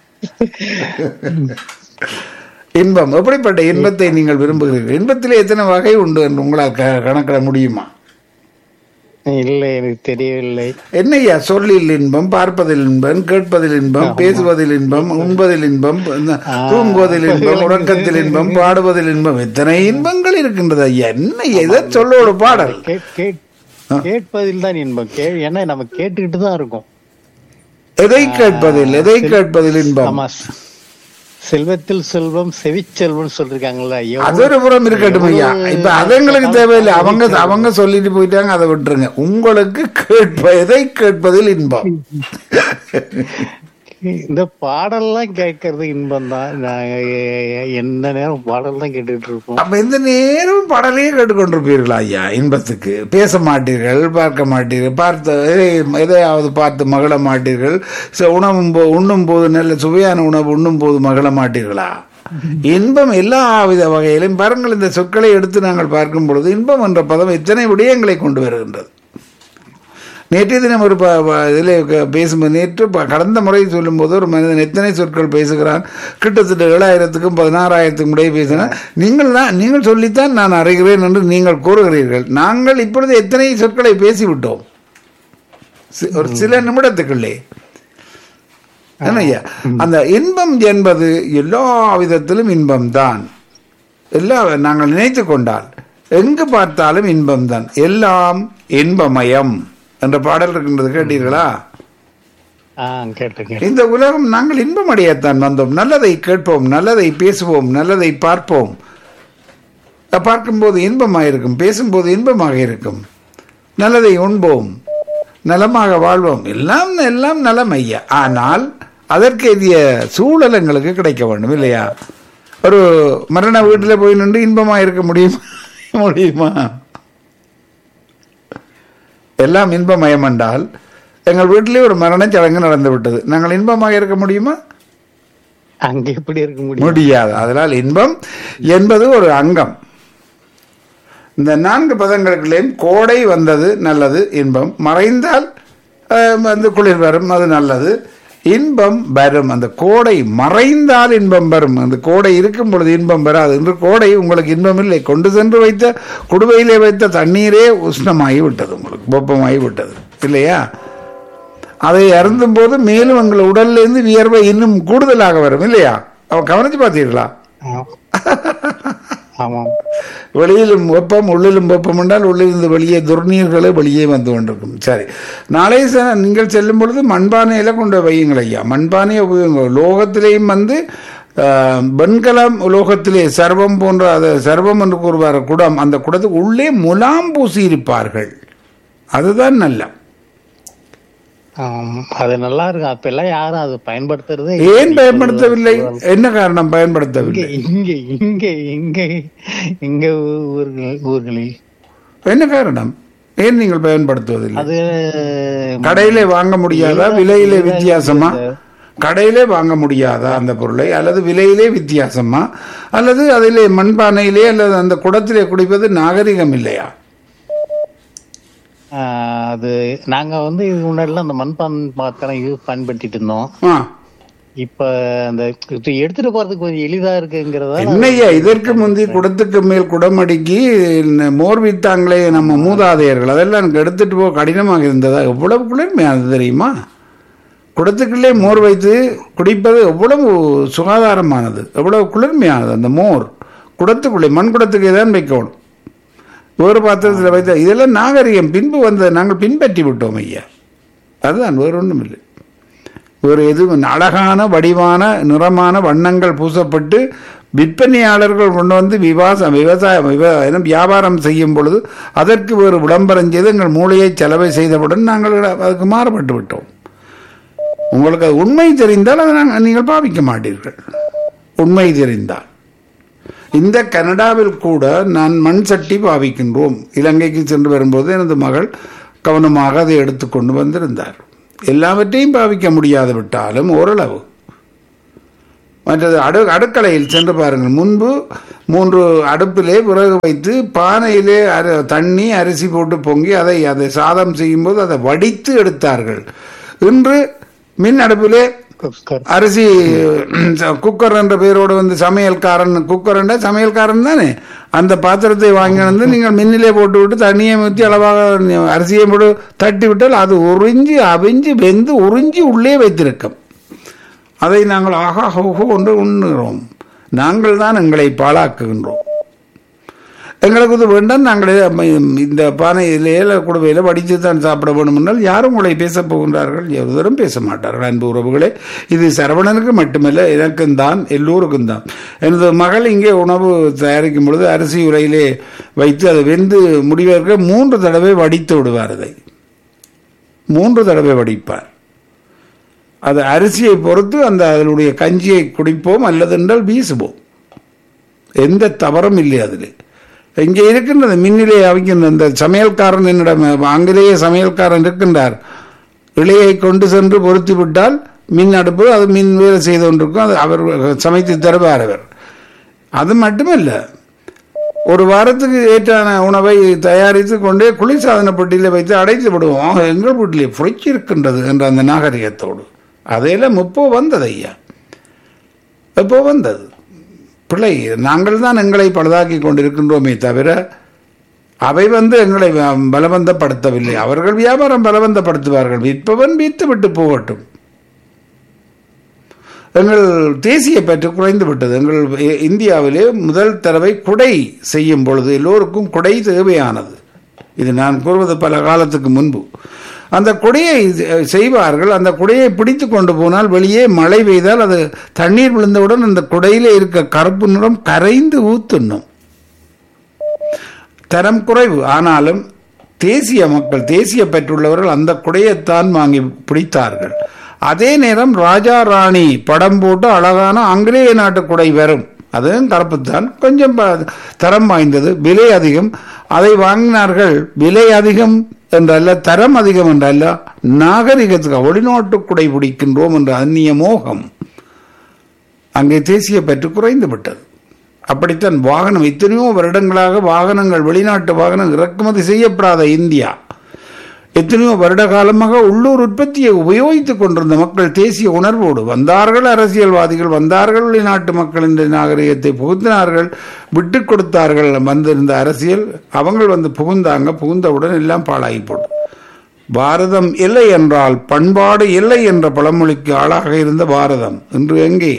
இன்பம் எப்படிப்பட்ட இன்பத்தை நீங்கள் விரும்புகிறீர்கள் இன்பத்திலே எத்தனை வகை உண்டு என்று உங்களால் க- கணக்கிட முடியுமா இல்லை எனக்கு தெரியவில்லை என்னய்யா சொல்லில் இன்பம் பார்ப்பதில் இன்பம் கேட்பதில் இன்பம் பேசுவதில் இன்பம் உண்பதில் இன்பம் இந்த தூங்குவதில் இன்பம் உறக்கத்தில் இன்பம் பாடுவதில் இன்பம் எத்தனை இன்பங்கள் இருக்கின்றது ஐயா என்ன எதை சொல்லோடு பாடல் கேட் கேட் கேட்பதில் தான் இன்பம் கே ஏன்னா நம்ம கேட்டுக்கிட்டு தான் இருக்கோம் எதை கேட்பதில் எதை கேட்பதில் இன்பம் ஆமா செல்வத்தில் செல்வம் செவிச்செல்வம் சொல்லிருக்காங்கல்ல ஐயோ அது ஒரு புறம் இருக்கட்டும் ஐயா இப்ப அது எங்களுக்கு தேவையில்லை அவங்க அவங்க சொல்லிட்டு போயிட்டாங்க அதை விட்டுருங்க உங்களுக்கு கேட்ப எதை கேட்பதில் இன்பம் இந்த பாடல்லாம் கேட்கறது இன்பம் தான் நாங்க எந்த நேரம் பாடல் தான் கேட்டுட்டு இருப்போம் அப்ப இந்த நேரம் பாடலையே கேட்டுக்கொண்டிருப்பீர்களா ஐயா இன்பத்துக்கு பேச மாட்டீர்கள் பார்க்க மாட்டீர்கள் பார்த்து எதை- எதையாவது பார்த்து மகிழ மாட்டீர்கள் ச- உணவும் போ உண்ணும் போது நல்ல சுவையான உணவு உண்ணும் போது மகிழ மாட்டீர்களா இன்பம் எல்லா வித வகையிலும் பாருங்கள் இந்த சொற்களை எடுத்து நாங்கள் பார்க்கும் பொழுது இன்பம் என்ற பதம் எத்தனை விடயங்களை கொண்டு வருகின்றது நேற்றைய தினம் ஒரு ப- ப- இதில் க- பேசும்போது நேற்று ப- கடந்த முறை சொல்லும்போது ஒரு மனிதன் எத்தனை சொற்கள் பேசுகிறான் கிட்டத்தட்ட ஏழாயிரத்துக்கும் பதினாறாயிரத்துக்கும் இடையே பேசினான் நீங்கள் தான் நீங்கள் சொல்லித்தான் நான் அறிகிறேன் என்று நீங்கள் கூறுகிறீர்கள் நாங்கள் இப்பொழுது எத்தனை சொற்களை பேசிவிட்டோம் சி- ஒரு சில நிமிடத்துக்குள்ளே ஐயா அந்த இன்பம் என்பது எல்லா விதத்திலும் இன்பம் தான் எல்லா நாங்கள் நினைத்து கொண்டால் எங்கு பார்த்தாலும் இன்பம் தான் எல்லாம் இன்பமயம் என்ற பாடல் இருக்கின்றது கேட்டீர்களா ஆஹ் கேட்டிருக்கேன் இந்த உலகம் நாங்கள் இன்பமடையத்தான் வந்தோம் நல்லதை கேட்போம் நல்லதை பேசுவோம் நல்லதை பார்ப்போம் பார்க்கும்போது இன்பமாக இருக்கும் பேசும்போது இன்பமாக இருக்கும் நல்லதை உண்போம் நலமாக வாழ்வோம் எல்லாம் எல்லாம் நலம் ஐயா ஆனால் அதற்கு எதிய சூழல் எங்களுக்கு கிடைக்க வேண்டும் இல்லையா ஒரு மரண வீட்டில் போய் நின்று இன்பமாக இருக்க முடியுமா முடியுமா எல்லாம் இன்பமயம் என்றால் எங்கள் வீட்டிலே ஒரு மரணச் சடங்கு நடந்து விட்டது நாங்கள் இன்பமாக இருக்க முடியுமா அங்க எப்படி இருக்க முடியும் முடியாது அதனால் இன்பம் என்பது ஒரு அங்கம் இந்த நான்கு பதங்களுக்குள்ளேயும் கோடை வந்தது நல்லது இன்பம் மறைந்தால் அஹ், வந்து குளிர் வரும் அது நல்லது இன்பம் வரும் அந்த கோடை மறைந்தால் இன்பம் வரும் அந்த கோடை இருக்கும் பொழுது இன்பம் வராது இன்று கோடை உங்களுக்கு இன்பம் இல்லை கொண்டு சென்று வைத்த குடுவையிலே வைத்த தண்ணீரே உஷ்ணமாகி விட்டது உங்களுக்கு வெப்பமாகி விட்டது இல்லையா அதை அருந்தும் போது மேலும் உங்கள் உடல்ல இருந்து வியர்வை இன்னும் கூடுதலாக வரும் இல்லையா அவ கவனிச்சு பார்த்தீர்களா ஆ. ஆமாம் வெளியிலும் வெப்பம் உள்ளிலும் வெப்பம் என்றால் உள்ளிருந்து வெளியே துர்நீர்களே வெளியே வந்து கொண்டிருக்கும் சரி நாளை ச- நீங்கள் செல்லும் பொழுது மண்பானையில கொண்டு போய் வையுங்கள் ஐயா மண்பானையை உபயோகிங்க லோகத்திலேயும் வந்து ஆஹ், வெண்கலம் உலோகத்திலே சர்வம் போன்ற அது சர்வம் என்று கூறுவார் குடம் அந்த குடத்துக்கு உள்ளே முலாம் பூசி இருப்பார்கள் அதுதான் நல்ல ஆம், அது நல்லா இருக்கும் அப்ப எல்லாம் யாரும் அது பயன்படுத்துறதே ஏன் பயன்படுத்தவில்லை என்ன காரணம் இங்க பயன்படுத்தவில்லை இங்க இங்க இங்க இங்க ஊர்கள் ஊர்களில் என்ன காரணம் ஏன் நீங்கள் பயன்படுத்துவதில்லை அது கடையிலே வாங்க முடியாதா விலையிலே வித்தியாசமா கடையிலே வாங்க முடியாதா அந்த பொருளை அல்லது விலையிலே வித்தியாசமா அல்லது அதிலே மண்பானையிலே அல்லது அந்த குடத்திலே குடிப்பது நாகரிகம் இல்லையா ஆ, அது நாங்க வந்து இது முன்னாடிலாம் அந்த மண்பான் பாத்திரம் யூஸ் பயன்படுத்திட்டு இருந்தோம் ஆ இப்ப அந்த இது எடுத்துட்டு போறதுக்கு கொஞ்சம் எளிதா இருக்குங்கிறதா என்னய்யா இதற்கு முந்தி குடத்துக்கு மேல் குடமடிக்கி ந- மோர் வித்தாங்களே நம்ம மூதாதையர்கள் அதெல்லாம் எனக்கு எடுத்துட்டு போக கடினமாக இருந்ததா எவ்வளவு குளிர்மையானது தெரியுமா குடத்துக்குள்ளே மோர் வைத்து குடிப்பது எவ்வளவு சுகாதாரமானது எவ்வளவு குளிர்மையானது அந்த மோர் குடத்துக்குள்ளே மண் குடத்துக்கு தான் வைக்கணும் வேறு பாத்திரத்தில் வைத்த இதெல்லாம் நாகரிகம் பின்பு வந்தது நாங்கள் பின்பற்றி விட்டோம் ஐயா அதுதான் வேறு ஒன்றும் இல்லை வேறு எதுவும் அழகான வடிவான நிறமான வண்ணங்கள் பூசப்பட்டு விற்பனையாளர்கள் கொண்டு வந்து விவாசம் விவசாயம் விவ- என்ன வியாபாரம் செய்யும் பொழுது அதற்கு ஒரு விளம்பரம் செய்து எங்கள் மூளையை செலவை செய்தவுடன் நாங்கள் அதுக்கு மாறுபட்டு விட்டோம் உங்களுக்கு அது உண்மை தெரிந்தால் அதை நாங்கள் நீங்கள் பாவிக்க மாட்டீர்கள் உண்மை தெரிந்தால் இந்த கனடாவில் கூட நான் மண் சட்டி பாவிக்கின்றோம் இலங்கைக்கு சென்று வரும்போது எனது மகள் கவனமாக அதை எடுத்துக்கொண்டு வந்திருந்தார் எல்லாவற்றையும் பாவிக்க முடியாது விட்டாலும் ஓரளவு மற்றது அடு அடுக்கலையில் சென்று பாருங்கள் முன்பு மூன்று அடுப்பிலே விறகு வைத்து பானையிலே அரி தண்ணி அரிசி போட்டு பொங்கி அதை அதை சாதம் செய்யும்போது அதை வடித்து எடுத்தார்கள் இன்று மின் அடுப்பிலே குக்கர் அரிசி குக்கர் என்ற பேரோடு வந்து சமையல்காரன் குக்கர் என்ற சமையல்காரன் தானே அந்த பாத்திரத்தை வாங்கி வந்து நீங்கள் மின்னிலே போட்டு விட்டு தண்ணியை ஊற்றி அளவாக அரிசியை போட்டு தட்டி விட்டால் அது உறிஞ்சி அவிஞ்சு வெந்து உறிஞ்சி உள்ளே வைத்திருக்கும் அதை நாங்கள் ஆகா ஹோஹோ என்று உண்ணுகிறோம் நாங்கள் தான் எங்களை பாழாக்குகின்றோம் எங்களுக்கு இது வேண்டாம் நாங்களே அம்ம- இந்த பானையில் ஏல குடுவையில் வடித்து தான் சாப்பிட வேண்டும் என்றால் யாரும் உங்களை பேசப் போகின்றார்கள் எவரும் பேச மாட்டார்கள் அன்பு உறவுகளே இது சரவணனுக்கு மட்டுமல்ல எனக்கும் தான் எல்லோருக்கும் தான் எனது மகள் இங்கே உணவு தயாரிக்கும் பொழுது அரிசி உரையிலே வைத்து அதை வெந்து முடிவதற்கு மூன்று தடவை வடித்து விடுவார் அதை மூன்று தடவை வடிப்பார் அது அரிசியை பொறுத்து அந்த அதனுடைய கஞ்சியை குடிப்போம் அல்லது என்றால் வீசுவோம் எந்த தவறும் இல்லை அதில் இங்கே இருக்கின்றது மின்னிலே அவிக்கின்ற அந்த சமையல்காரன் என்னிடம் ஆங்கிலேய சமையல்காரன் இருக்கின்றார் இலையை கொண்டு சென்று பொருத்தி விட்டால் மின் அடுப்பு அது மின் வேலை செய்து கொண்டிருக்கும் அது அவர் சமைத்து தருவார் அவர் அது மட்டுமல்ல ஒரு வாரத்துக்கு ஏற்றான உணவை தயாரித்து கொண்டே குளிர்சாதன பெட்டியில் வைத்து அடைத்து விடுவோம் ஆக, எங்கள் வீட்டிலே ஃப்ரிட்ஜ் இருக்கின்றது என்ற அந்த நாகரிகத்தோடு அதையெல்லாம் இப்போ வந்தது ஐயா எப்போ வந்தது பிள்ளை நாங்கள் தான் எங்களை பழுதாக்கி கொண்டிருக்கின்றோமே தவிர அவை வந்து எங்களை வ- பலவந்தப்படுத்தவில்லை அவர்கள் வியாபாரம் பலவந்தப்படுத்துவார்கள் விற்பவன் வித்து விட்டு போகட்டும் எங்கள் தேசிய பற்று குறைந்து விட்டது எங்கள் இ- இந்தியாவிலே முதல் தடவை குடை செய்யும் பொழுது எல்லோருக்கும் குடை தேவையானது இது நான் கூறுவது பல காலத்துக்கு முன்பு அந்த குடையை செ- செய்வார்கள் அந்த குடையை பிடித்து கொண்டு போனால் வெளியே மழை பெய்தால் அது தண்ணீர் விழுந்தவுடன் அந்த குடையிலே இருக்க கருப்பு நிறம் கரைந்து ஊத்துண்ணும் தரம் குறைவு ஆனாலும் தேசிய மக்கள் தேசிய பெற்றுள்ளவர்கள் அந்த குடையைத்தான் வாங்கி பிடித்தார்கள் அதே நேரம் ராஜா ராணி படம் போட்டு அழகான ஆங்கிலேய நாட்டு குடை வரும் அதுவும் கருப்புத்தான் கொஞ்சம் ப- தரம் வாய்ந்தது விலை அதிகம் அதை வாங்கினார்கள் விலை அதிகம் என்றல்ல தரம் அதிகம் என்றல்ல நாகரிகத்துக்கு வெளிநாட்டு குடை பிடிக்கின்றோம் என்ற அந்நிய மோகம் அங்கே தேசிய பற்று குறைந்து விட்டது அப்படித்தான் வாகனம் எத்தனையோ வருடங்களாக வாகனங்கள் வெளிநாட்டு வாகனம் இறக்குமதி செய்யப்படாத இந்தியா எத்தனையோ வருட காலமாக உள்ளூர் உற்பத்தியை உபயோகித்துக் கொண்டிருந்த மக்கள் தேசிய உணர்வோடு வந்தார்கள் அரசியல்வாதிகள் வந்தார்கள் வெளிநாட்டு மக்களின் நாகரிகத்தை புகுத்தினார்கள் விட்டுக் கொடுத்தார்கள் வந்திருந்த அரசியல் அவங்க வந்து புகுந்தாங்க புகுந்தவுடன் எல்லாம் பாழாகி போடும் பாரதம் இல்லை என்றால் பண்பாடு இல்லை என்ற பழமொழிக்கு ஆளாக இருந்த பாரதம் இன்று எங்கே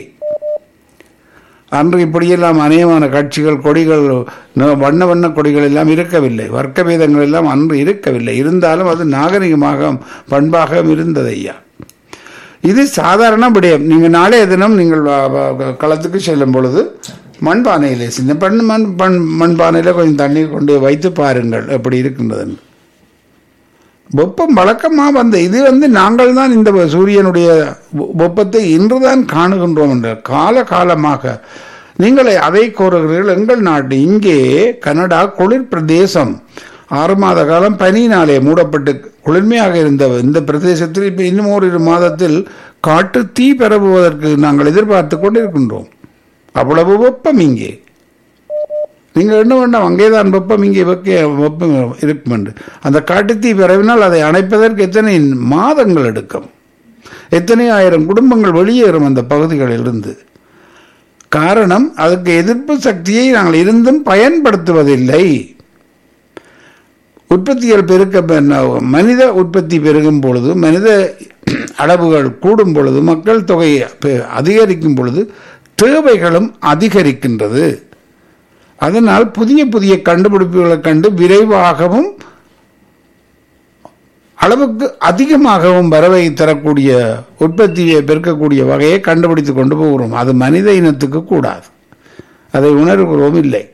அன்று இப்படியெல்லாம் அநேகமான கட்சிகள் கொடிகள் ந- வண்ண வண்ண கொடிகள் எல்லாம் இருக்கவில்லை வர்க்க பேதங்கள் எல்லாம் அன்று இருக்கவில்லை இருந்தாலும் அது நாகரிகமாக பண்பாக இருந்தது ஐயா இது சாதாரண விடயம் நீங்கள் நாளைய தினம் நீங்கள் வ- வ- களத்துக்கு செல்லும் பொழுது மண்பானையிலே சின்ன பண்ண மண் மண் மண்பானையில் கொஞ்சம் தண்ணீர் கொண்டு வைத்து பாருங்கள் எப்படி இருக்கின்றதுன்னு வெப்பம் வழக்கமா வந்த இது வந்து நாங்கள் தான் இந்த சூரியனுடைய வெ- வெப்பத்தை இன்றுதான் காணுகின்றோம் என்ற கால காலமாக நீங்கள் அதை கோருகிறீர்கள் எங்கள் நாட்டு இங்கே கனடா குளிர் பிரதேசம் ஆறு மாத காலம் பனியினாலே மூடப்பட்டு குளிர்மையாக இருந்த இந்த பிரதேசத்தில் இப்போ இன்னும் ஓரிரு மாதத்தில் காட்டு தீ பரவுவதற்கு நாங்கள் எதிர்பார்த்து கொண்டிருக்கின்றோம் அவ்வளவு வெப்பம் இங்கே நீங்கள் என்ன வேண்டாம் அங்கேதான் வெப்பம் இங்கே வெக்க வெப்பம் இருக்கும் என்று அந்த காட்டுத்தீ பரவினால் அதை அணைப்பதற்கு எத்தனை மாதங்கள் எடுக்கும் எத்தனை ஆயிரம் குடும்பங்கள் வெளியேறும் அந்த பகுதிகளிலிருந்து காரணம் அதுக்கு எதிர்ப்பு சக்தியை நாங்கள் இருந்தும் பயன்படுத்துவதில்லை உற்பத்திகள் பெருக்க பெ- மனித உற்பத்தி பெருகும் பொழுது மனித அளவுகள் கூடும் பொழுது மக்கள் தொகை பெ- அதிகரிக்கும் பொழுது தேவைகளும் அதிகரிக்கின்றது அதனால் புதிய புதிய கண்டுபிடிப்புகளை கண்டு விரைவாகவும் அளவுக்கு அதிகமாகவும் வரவை தரக்கூடிய உற்பத்தியை பெருக்கக்கூடிய வகையை கண்டுபிடித்து கொண்டு போகிறோம் அது மனித இனத்துக்கு கூடாது அதை உணர்கிறோம் இல்லை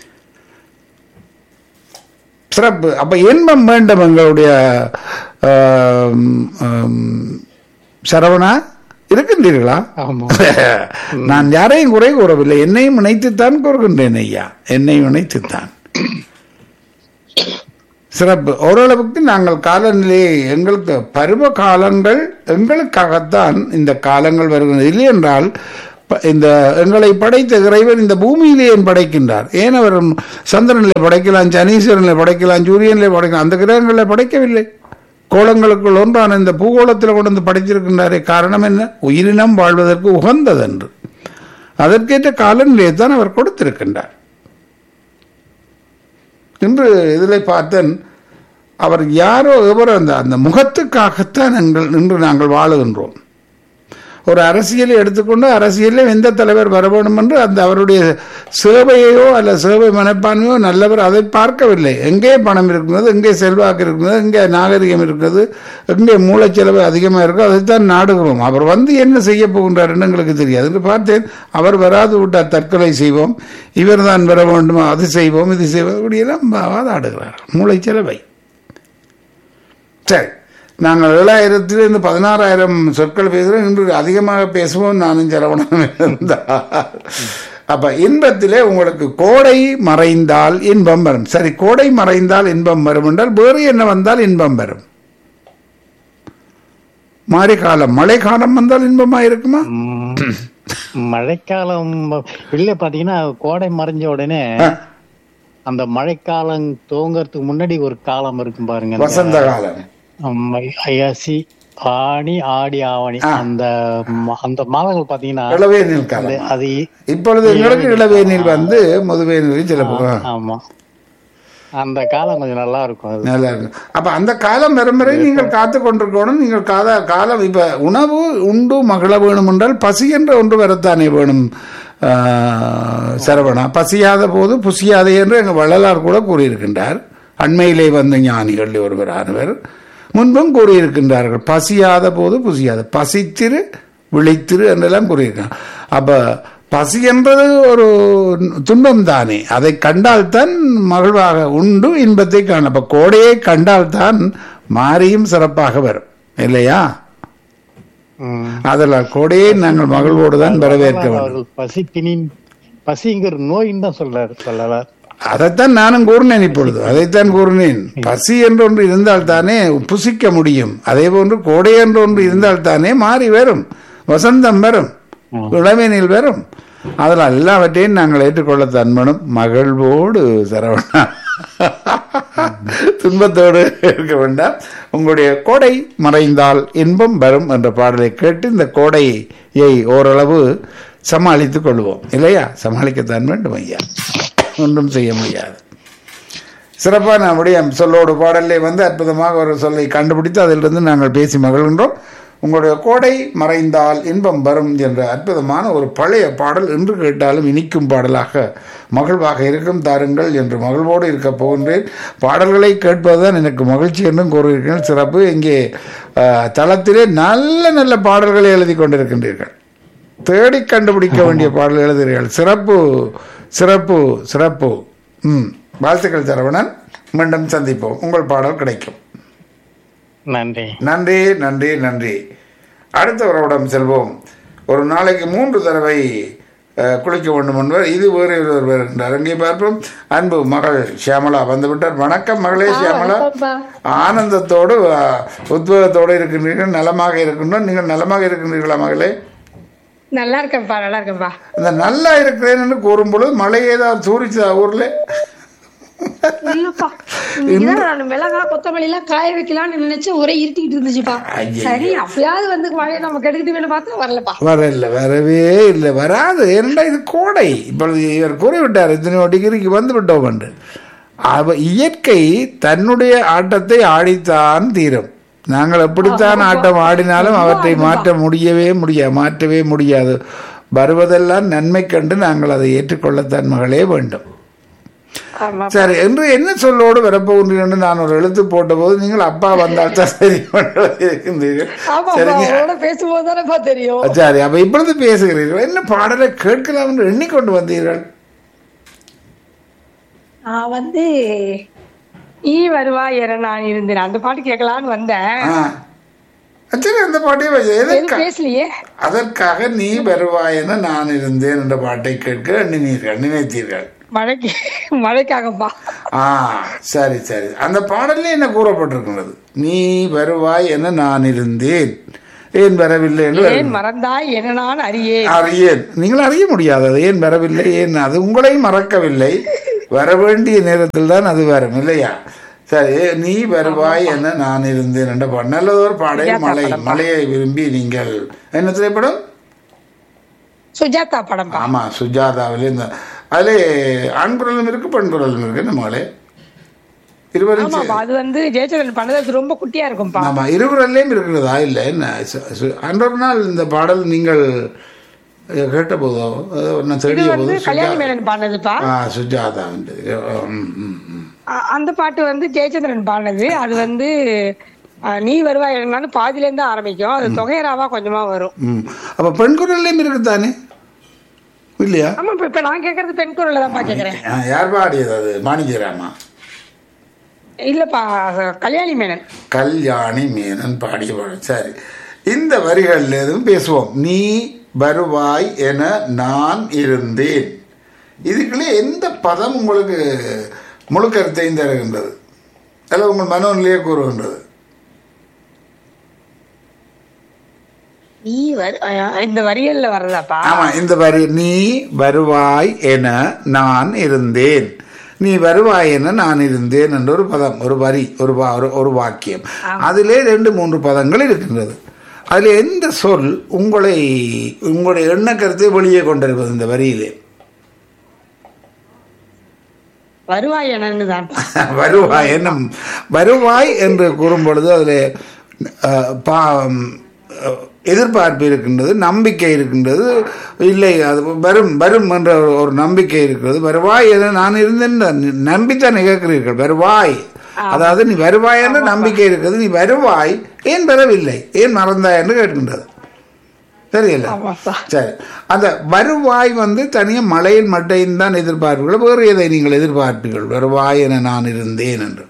சிறப்பு அப்ப இன்பம் வேண்டும் எங்களுடைய ஆம், ஆம், சரவணா இருக்கின்றீர்களா ஆமா நான் யாரையும் குறை கூறவில்லை என்னையும் இணைத்துத்தான் கூறுகின்றேன் ஐயா என்னையும் இணைத்துத்தான் சிறப்பு ஓரளவுக்கு நாங்கள் காலநிலையை எங்களுக்கு பருவ காலங்கள் எங்களுக்காகத்தான் இந்த காலங்கள் வருகிறது இல்லை என்றால் ப- இந்த எங்களை படைத்த இறைவன் இந்த பூமியிலே ஏன் படைக்கின்றார் ஏன் அவர் சந்திரனிலே படைக்கலாம் சனீஸ்வரனிலே படைக்கலாம் சூரியனிலே படைக்கலாம் அந்த கிரகங்களில் படைக்கவில்லை கோலங்களுக்குள் ஒன்றான இந்த பூகோளத்தில் கொண்டு வந்து படைத்திருக்கின்றாரே காரணம் என்ன உயிரினம் வாழ்வதற்கு உகந்ததென்று அதற்கேற்ற காலநிலையை தான் அவர் கொடுத்திருக்கின்றார் இன்று இதில் பார்த்தேன் அவர் யாரோ எவரோ அந்த அந்த முகத்துக்காகத்தான் எங்கள் இன்று நாங்கள் வாழுகின்றோம் ஒரு அரசியலை எடுத்துக்கொண்டு அரசியலில் எந்த தலைவர் வர வேண்டும் என்று அந்த அவருடைய சேவையோ அல்ல சேவை மனப்பான்மையோ நல்லவர் அதை பார்க்கவில்லை எங்கே பணம் இருக்கிறது எங்கே செல்வாக்கு இருக்கிறது எங்கே நாகரிகம் இருக்கிறது எங்கே மூளைச்செலவு அதிகமாக இருக்கோ அதைத்தான் நாடுகிறோம் அவர் வந்து என்ன செய்ய போகின்றார் என்று எங்களுக்கு தெரியாது என்று பார்த்தேன் அவர் வராது விட்டார் தற்கொலை செய்வோம் இவர் தான் வர வேண்டுமா அது செய்வோம் இது செய்வோம் இப்படியெல்லாம் வாதாடுகிறார் மூளைச்செலவை சரி நாங்கள் ஏழாயிரத்திலிருந்து பதினாறாயிரம் சொற்கள் பேசுகிறோம் இன்று அதிகமாக பேசுவோம் நானும் சரவணனும் இருந்தால் அப்ப இன்பத்திலே உங்களுக்கு கோடை மறைந்தால் இன்பம் வரும் சரி கோடை மறைந்தால் இன்பம் வரும் என்றால் வேறு என்ன வந்தால் இன்பம் வரும் மாறி காலம் மழை காலம் வந்தால் இன்பமா இருக்குமா ம், மழைக்காலம் இல்ல பாத்தீங்கன்னா கோடை மறைஞ்ச உடனே ஆ, அந்த மழைக்காலம் துவங்கறதுக்கு முன்னாடி ஒரு காலம் இருக்கும் பாருங்க அந்த, வசந்த காலம் ம், ஐயாசி ஆணி ஆடி ஆவணி ஆ. அந்த ம- அந்த மாதங்கள் பாத்தீங்கன்னா இளவேனில் அது காலம் அது இப்பொழுது எங்களுக்கு இளவேனில் வந்து முதுவேனில் சில பக்கம் ஆமா அந்த காலம் கொஞ்சம் நல்லா இருக்கும் அது நல்லா இருக்கும் அப்ப அந்த காலம் வரும் வரை நீங்கள் காத்து கொண்டிருக்கணும் நீங்கள் காத காலம் இப்ப உணவு உண்டு மகள வேணும் என்றால் பசி என்ற ஒன்று வரத்தானே வேணும் ஆஹ், சரவணா பசியாத போது புசியாதே என்று எங்கள் வள்ளலார் கூட கூறியிருக்கின்றார் அண்மையிலே வந்த ஞானிகள் ஒருவரானவர் முன்பும் கூறியிருக்கின்றார்கள் பசியாத போது புசியாத பசித்திரு விழித்திரு என்றெல்லாம் கூறியிருக்காங்க அப்ப பசி என்பது ஒரு துன்பம் தானே அதை கண்டால்தான் மகிழ்வாக உண்டு இன்பத்தை காண அப்ப கோடையை கண்டால்தான் மாறியும் சிறப்பாக வரும் இல்லையா ம். அதனால் கோடையை நாங்கள் மகிழ்வோடு தான் வரவேற்க வேண்டும் அவர்கள் பசிப்பினின் பசிங்கிற நோயின்னு தான் சொல்றாரு சொல்லலாம் அதைத்தான் நானும் கூறினேன் இப்பொழுது அதைத்தான் கூறினேன் பசி என்று ஒன்று இருந்தால் தானே புசிக்க முடியும் அதே போன்று கோடை என்று ஒன்று இருந்தால் தானே மாறி வரும் வசந்தம் வரும் இளவேனில் வரும் அதனால் எல்லாவற்றையும் நாங்கள் ஏற்றுக்கொள்ள தன்மனும் மகிழ்வோடு சரவணா துன்பத்தோடு இருக்க வேண்டாம் உங்களுடைய கோடை மறைந்தால் இன்பம் வரும் என்ற பாடலை கேட்டு இந்த கோடையை ஓரளவு சமாளித்துக் கொள்வோம் இல்லையா சமாளிக்கத்தான் வேண்டும் ஐயா ஒன்றும் செய்ய முடியாது சிறப்பான விடயம் சொல்லோடு பாடலே வந்து அற்புதமாக ஒரு சொல்லை கண்டுபிடித்து அதிலிருந்து நாங்கள் பேசி மகிழ்கின்றோம் உங்களுடைய கோடை மறைந்தால் இன்பம் வரும் என்ற அற்புதமான ஒரு பழைய பாடல் என்று கேட்டாலும் இனிக்கும் பாடலாக மகிழ்வாக இருக்கும் தாருங்கள் என்று மகிழ்வோடு இருக்க போகின்றேன் பாடல்களை கேட்பதுதான் எனக்கு மகிழ்ச்சி என்றும் கூறியிருக்கிறேன் சிறப்பு இங்கே அஹ், தளத்திலே நல்ல நல்ல பாடல்களை எழுதி கொண்டிருக்கின்றீர்கள் தேடி கண்டுபிடிக்க வேண்டிய பாடல் எழுதுகிறீர்கள் சிறப்பு சிறப்பு சிறப்பு ம் வாழ்த்துக்கள் சரவணன் மீண்டும் சந்திப்போம் உங்கள் பாடல் கிடைக்கும் நன்றி நன்றி நன்றி நன்றி அடுத்த உறவிடம் செல்வோம் ஒரு நாளைக்கு மூன்று தடவை அஹ், குளிக்க வேண்டும் என்பவர் இது வேறு ஒருவர் என்றார் அங்கே பார்ப்போம் அன்பு மகள் ஷியாமலா வந்துவிட்டார் வணக்கம் மகளே ஷியாமலா ஆனந்தத்தோடு அஹ், உத்வேகத்தோடு இருக்கின்றீர்கள் நலமாக இருக்கின்றோம் நீங்கள் நலமாக இருக்கின்றீர்களா மகளே நல்லா இருக்கேன்ப்பா நல்லா இருக்கேன்ப்பா அந்த நல்லா இருக்கிறேன்னு கூறும் பொழுது மழை ஏதாவது தூரிச்சுதா ஊர்ல இல்லப்பா இங்கதான் நான் மிளகா கொத்தமல்லி எல்லாம் காய வைக்கலாம்னு நினைச்சு ஒரே இருட்டிக்கிட்டு இருந்துச்சுப்பா ஐயையோ. சரி அப்பயாவது வந்து மழையை நம்ம கெடுக்கிட்டு வேணும் பார்த்தா வரலப்பா வரல வரவே இல்லை வராது ஏனெண்டா இது கோடை இப்பொழுது இவர் கூறிவிட்டார் இத்தனை டிகிரிக்கு வந்து விட்டோம் என்று அவ இயற்கை தன்னுடைய ஆட்டத்தை ஆடித்தான் தீரும் நாங்கள் எப்படித்தான் ஆட்டம் ஆடினாலும் அவற்றை மாற்ற முடியவே முடியாது மாற்றவே முடியாது வருவதெல்லாம் நன்மை கண்டு நாங்கள் அதை ஏற்றுக்கொள்ளத்தான் மகளே வேண்டும் ஆமா சரி என்று என்ன சொல்லோடு வரப்போகின்றீர்கள் என்று நான் ஒரு எழுத்து போட்டபோது நீங்கள் அப்பா வந்தால் தான் சரி இருக்கின்றீர்கள் ஆமாப்பா சரிங்க அவரோட பேசும்போது தானேப்பா தெரியும் சரி அப்ப இப்பொழுது பேசுகிறீர்கள் என்ன பாடலை கேட்கலாம் என்று எண்ணிக்கொண்டு வந்தீர்கள் நான் வந்து ஈ வருவா என நான் இருந்தேன் அந்த பாட்டு கேட்கலான்னு வந்தேன் ஆ. சரி அந்த பாட்டே வை. எதுவும் எதற்கா பேசலையே அதற்காக நீ வருவாய் என நான் இருந்தேன் என்ற பாட்டை கேட்க எண்ணினீர்கள் நினைத்தீர்கள் மழைக்கு மழைக்காகப்பா ஆ சரி சரி அந்த பாடல்ல என்ன கூறப்பட்டிருக்கிறது நீ வருவாய் என நான் இருந்தேன் ஏன் வரவில்லை என்று ஏன் வருகிறது. மறந்தாய் என நான் அறியேன் அறியேன் நீங்கள் அறிய முடியாது அது ஏன் வரவில்லை ஏன் அது உங்களையும் மறக்கவில்லை வர வேண்டிய நேரத்தில் தான் அது வரும் இல்லையா சரி நீ வருவாய் என நான் இருந்தேன் என்ற பாடல் நல்லதொரு பாடல் சுஜாதா மலை படம். மலையை விரும்பி நீங்கள் என்ன திரைப்படம் சுஜாதா படம் ஆமா சுஜாதாவிலே இந்த அதிலே ஆண் குரலும் இருக்கு பெண் குரலும் இருக்கு நம்மளே இருவரும் சே- ஆமாப்பா அது வந்து ஜெயச்சந்திரன் பண்ணது அது ரொம்ப குட்டியா இருக்கும்பா ஆமா இருவரிலையும் இருக்கிறதா இல்லை என்ன சு- சு- அன்றொரு நாள் இந்த பாடல் நீங்கள் அஹ், கேட்ட போதோ அஹ், நான் இது தேடிய வந்து போது கல்யாணி சுஜாதா மேனன் பாடினதுப்பா ஆ சுஜாதா வந்து ம், ம், ம். அ- அந்த பாட்டு வந்து ஜெயச்சந்திரன் பாடினது அது வந்து அ, நீ வருவாய் என்னாலும் பாதியில இருந்து ஆரம்பிக்கும் அது தொகையராவா கொஞ்சமா வரும் ம் அப்ப பெண் குரல்லையும் இருக்குதானே இல்லையா ஆமா இப்ப இப்ப நான் கேக்குறது பெண் குரல்ல தான் கேக்குறேன் ஆ, யார் பாடியது அது மாணிஜராமா இல்லப்பா அது கல்யாணி மேனன் கல்யாணி மேனன் பாடிய பாடல் சரி இந்த வரிகளில் எதுவும் பேசுவோம் நீ வருவாய் என நான் இருந்தேன் இதுக்குள்ளே எந்த பதம் உங்களுக்கு முழு கருத்தையும் தருகின்றது அல்ல உங்கள் மனோநிலையே கூறுகின்றது நீ வரு அ, இந்த வரியல்ல வர்றதாப்பா ஆமா இந்த வரி நீ வருவாய் என நான் இருந்தேன் நீ வருவாய் என நான் இருந்தேன் என்ற ஒரு பதம் ஒரு வரி ஒரு வா- ஒரு- ஒரு வாக்கியம் அதிலே ரெண்டு மூன்று பதங்கள் இருக்கின்றது அதில் எந்த சொல் உங்களை உங்களுடைய எண்ண கருத்தை வெளியே கொண்டிருப்பது இந்த வரியிலே வருவாய் என்னன்னு தான் வருவாய் என்ன வருவாய் என்று கூறும் பொழுது அதில் அஹ், பா- அஹ், எதிர்பார்ப்பு இருக்கின்றது நம்பிக்கை இருக்கின்றது இல்லை அது வரும் வரும் என்ற ஒரு- ஒரு நம்பிக்கை இருக்கிறது வருவாய் என நான் இருந்தேன் நம்பித்தான் கேட்கிறீர்கள் வருவாய் அதாவது நீ வருவாய் என்ற நம்பிக்கை இருக்கிறது நீ வருவாய் ஏன் வரவில்லை ஏன் மறந்தாய் என்று கேட்கின்றது தெரியல ஆமாப்பா சரி அந்த வருவாய் வந்து தனியாக மழையின் மட்டையின் தான் எதிர்பார்ப்பீர்கள் வேறு எதை நீங்கள் எதிர்பார்ப்பீர்கள் வருவாய் என நான் இருந்தேன் என்று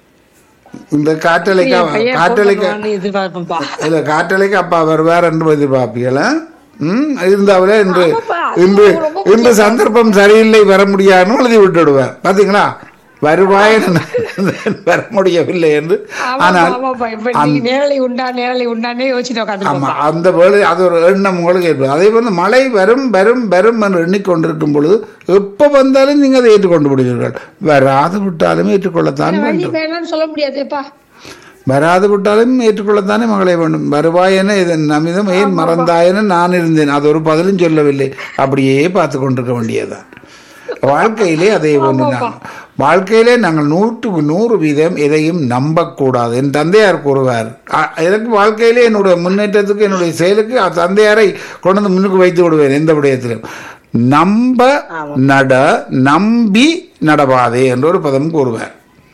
இந்த காற்றலைக்கு என் பையன் காற்றலைக்கு phone பண்ணுவான்னு எதிர்பார்ப்பேன்ப்பா இல்ல காற்றலைக்கு அப்பா வருவார் என்று எதிர்பார்ப்பீங்களா ம் இருந்தாவில இன்று ஆமாப்பா, அது இன்று ரொம்ப இன்று சந்தர்ப்பம் சரியில்லை வர முடியாதுன்னு எழுதி விட்டுடுவேன் பாத்தீங்களா வருவாய் என நான் வர முடியவில்லை என்று ஆமாப்பா, ஆனால் ஆமாப்பா இப்ப நீங்க நேரலை உண்டா நேரலை உண்டானே யோசிச்சுட்டு ஆமா உட்காந்துருப்பா அந்த வேலை அது ஒரு எண்ணம் உங்களுக்கு ஏற்படும் அதே போல மழை வரும் வரும் வரும் என்று எண்ணிக்கொண்டிருக்கும் பொழுது எப்ப வந்தாலும் நீங்க அதை ஏற்றுக்கொண்டு விடுவீர்கள் வராது விட்டாலும் ஏற்றுக்கொள்ளத்தான் வழி வேண்டும் வேணாம்னு சொல்ல முடியாதுப்பா வராது விட்டாலும் ஏற்றுக்கொள்ளத்தானே மகளே வேண்டும் வருவாயென இதன் நமிதம் ஏன் மறந்தாயென நான் இருந்தேன் அது ஒரு பதிலும் சொல்லவில்லை அப்படியே பார்த்து கொண்டிருக்க வேண்டியதுதான் வாழ்க்கையிலே அதே ஒன்று நான் வாழ்க்கையிலே நாங்கள் நூற்றுக்கு நூறு வீதம் எதையும் நம்பக்கூடாது என் தந்தையார் கூறுவார் அ- எனக்கு வாழ்க்கையிலே என்னுடைய முன்னேற்றத்துக்கு என்னுடைய செயலுக்கு அ- தந்தையாரை கொண்டு வந்து முன்னுக்கு வைத்து விடுவேன் எந்த விடயத்திலும் நம்ப நட நம்பி நடவாதே என்ற ஒரு பதம் கூறுவார்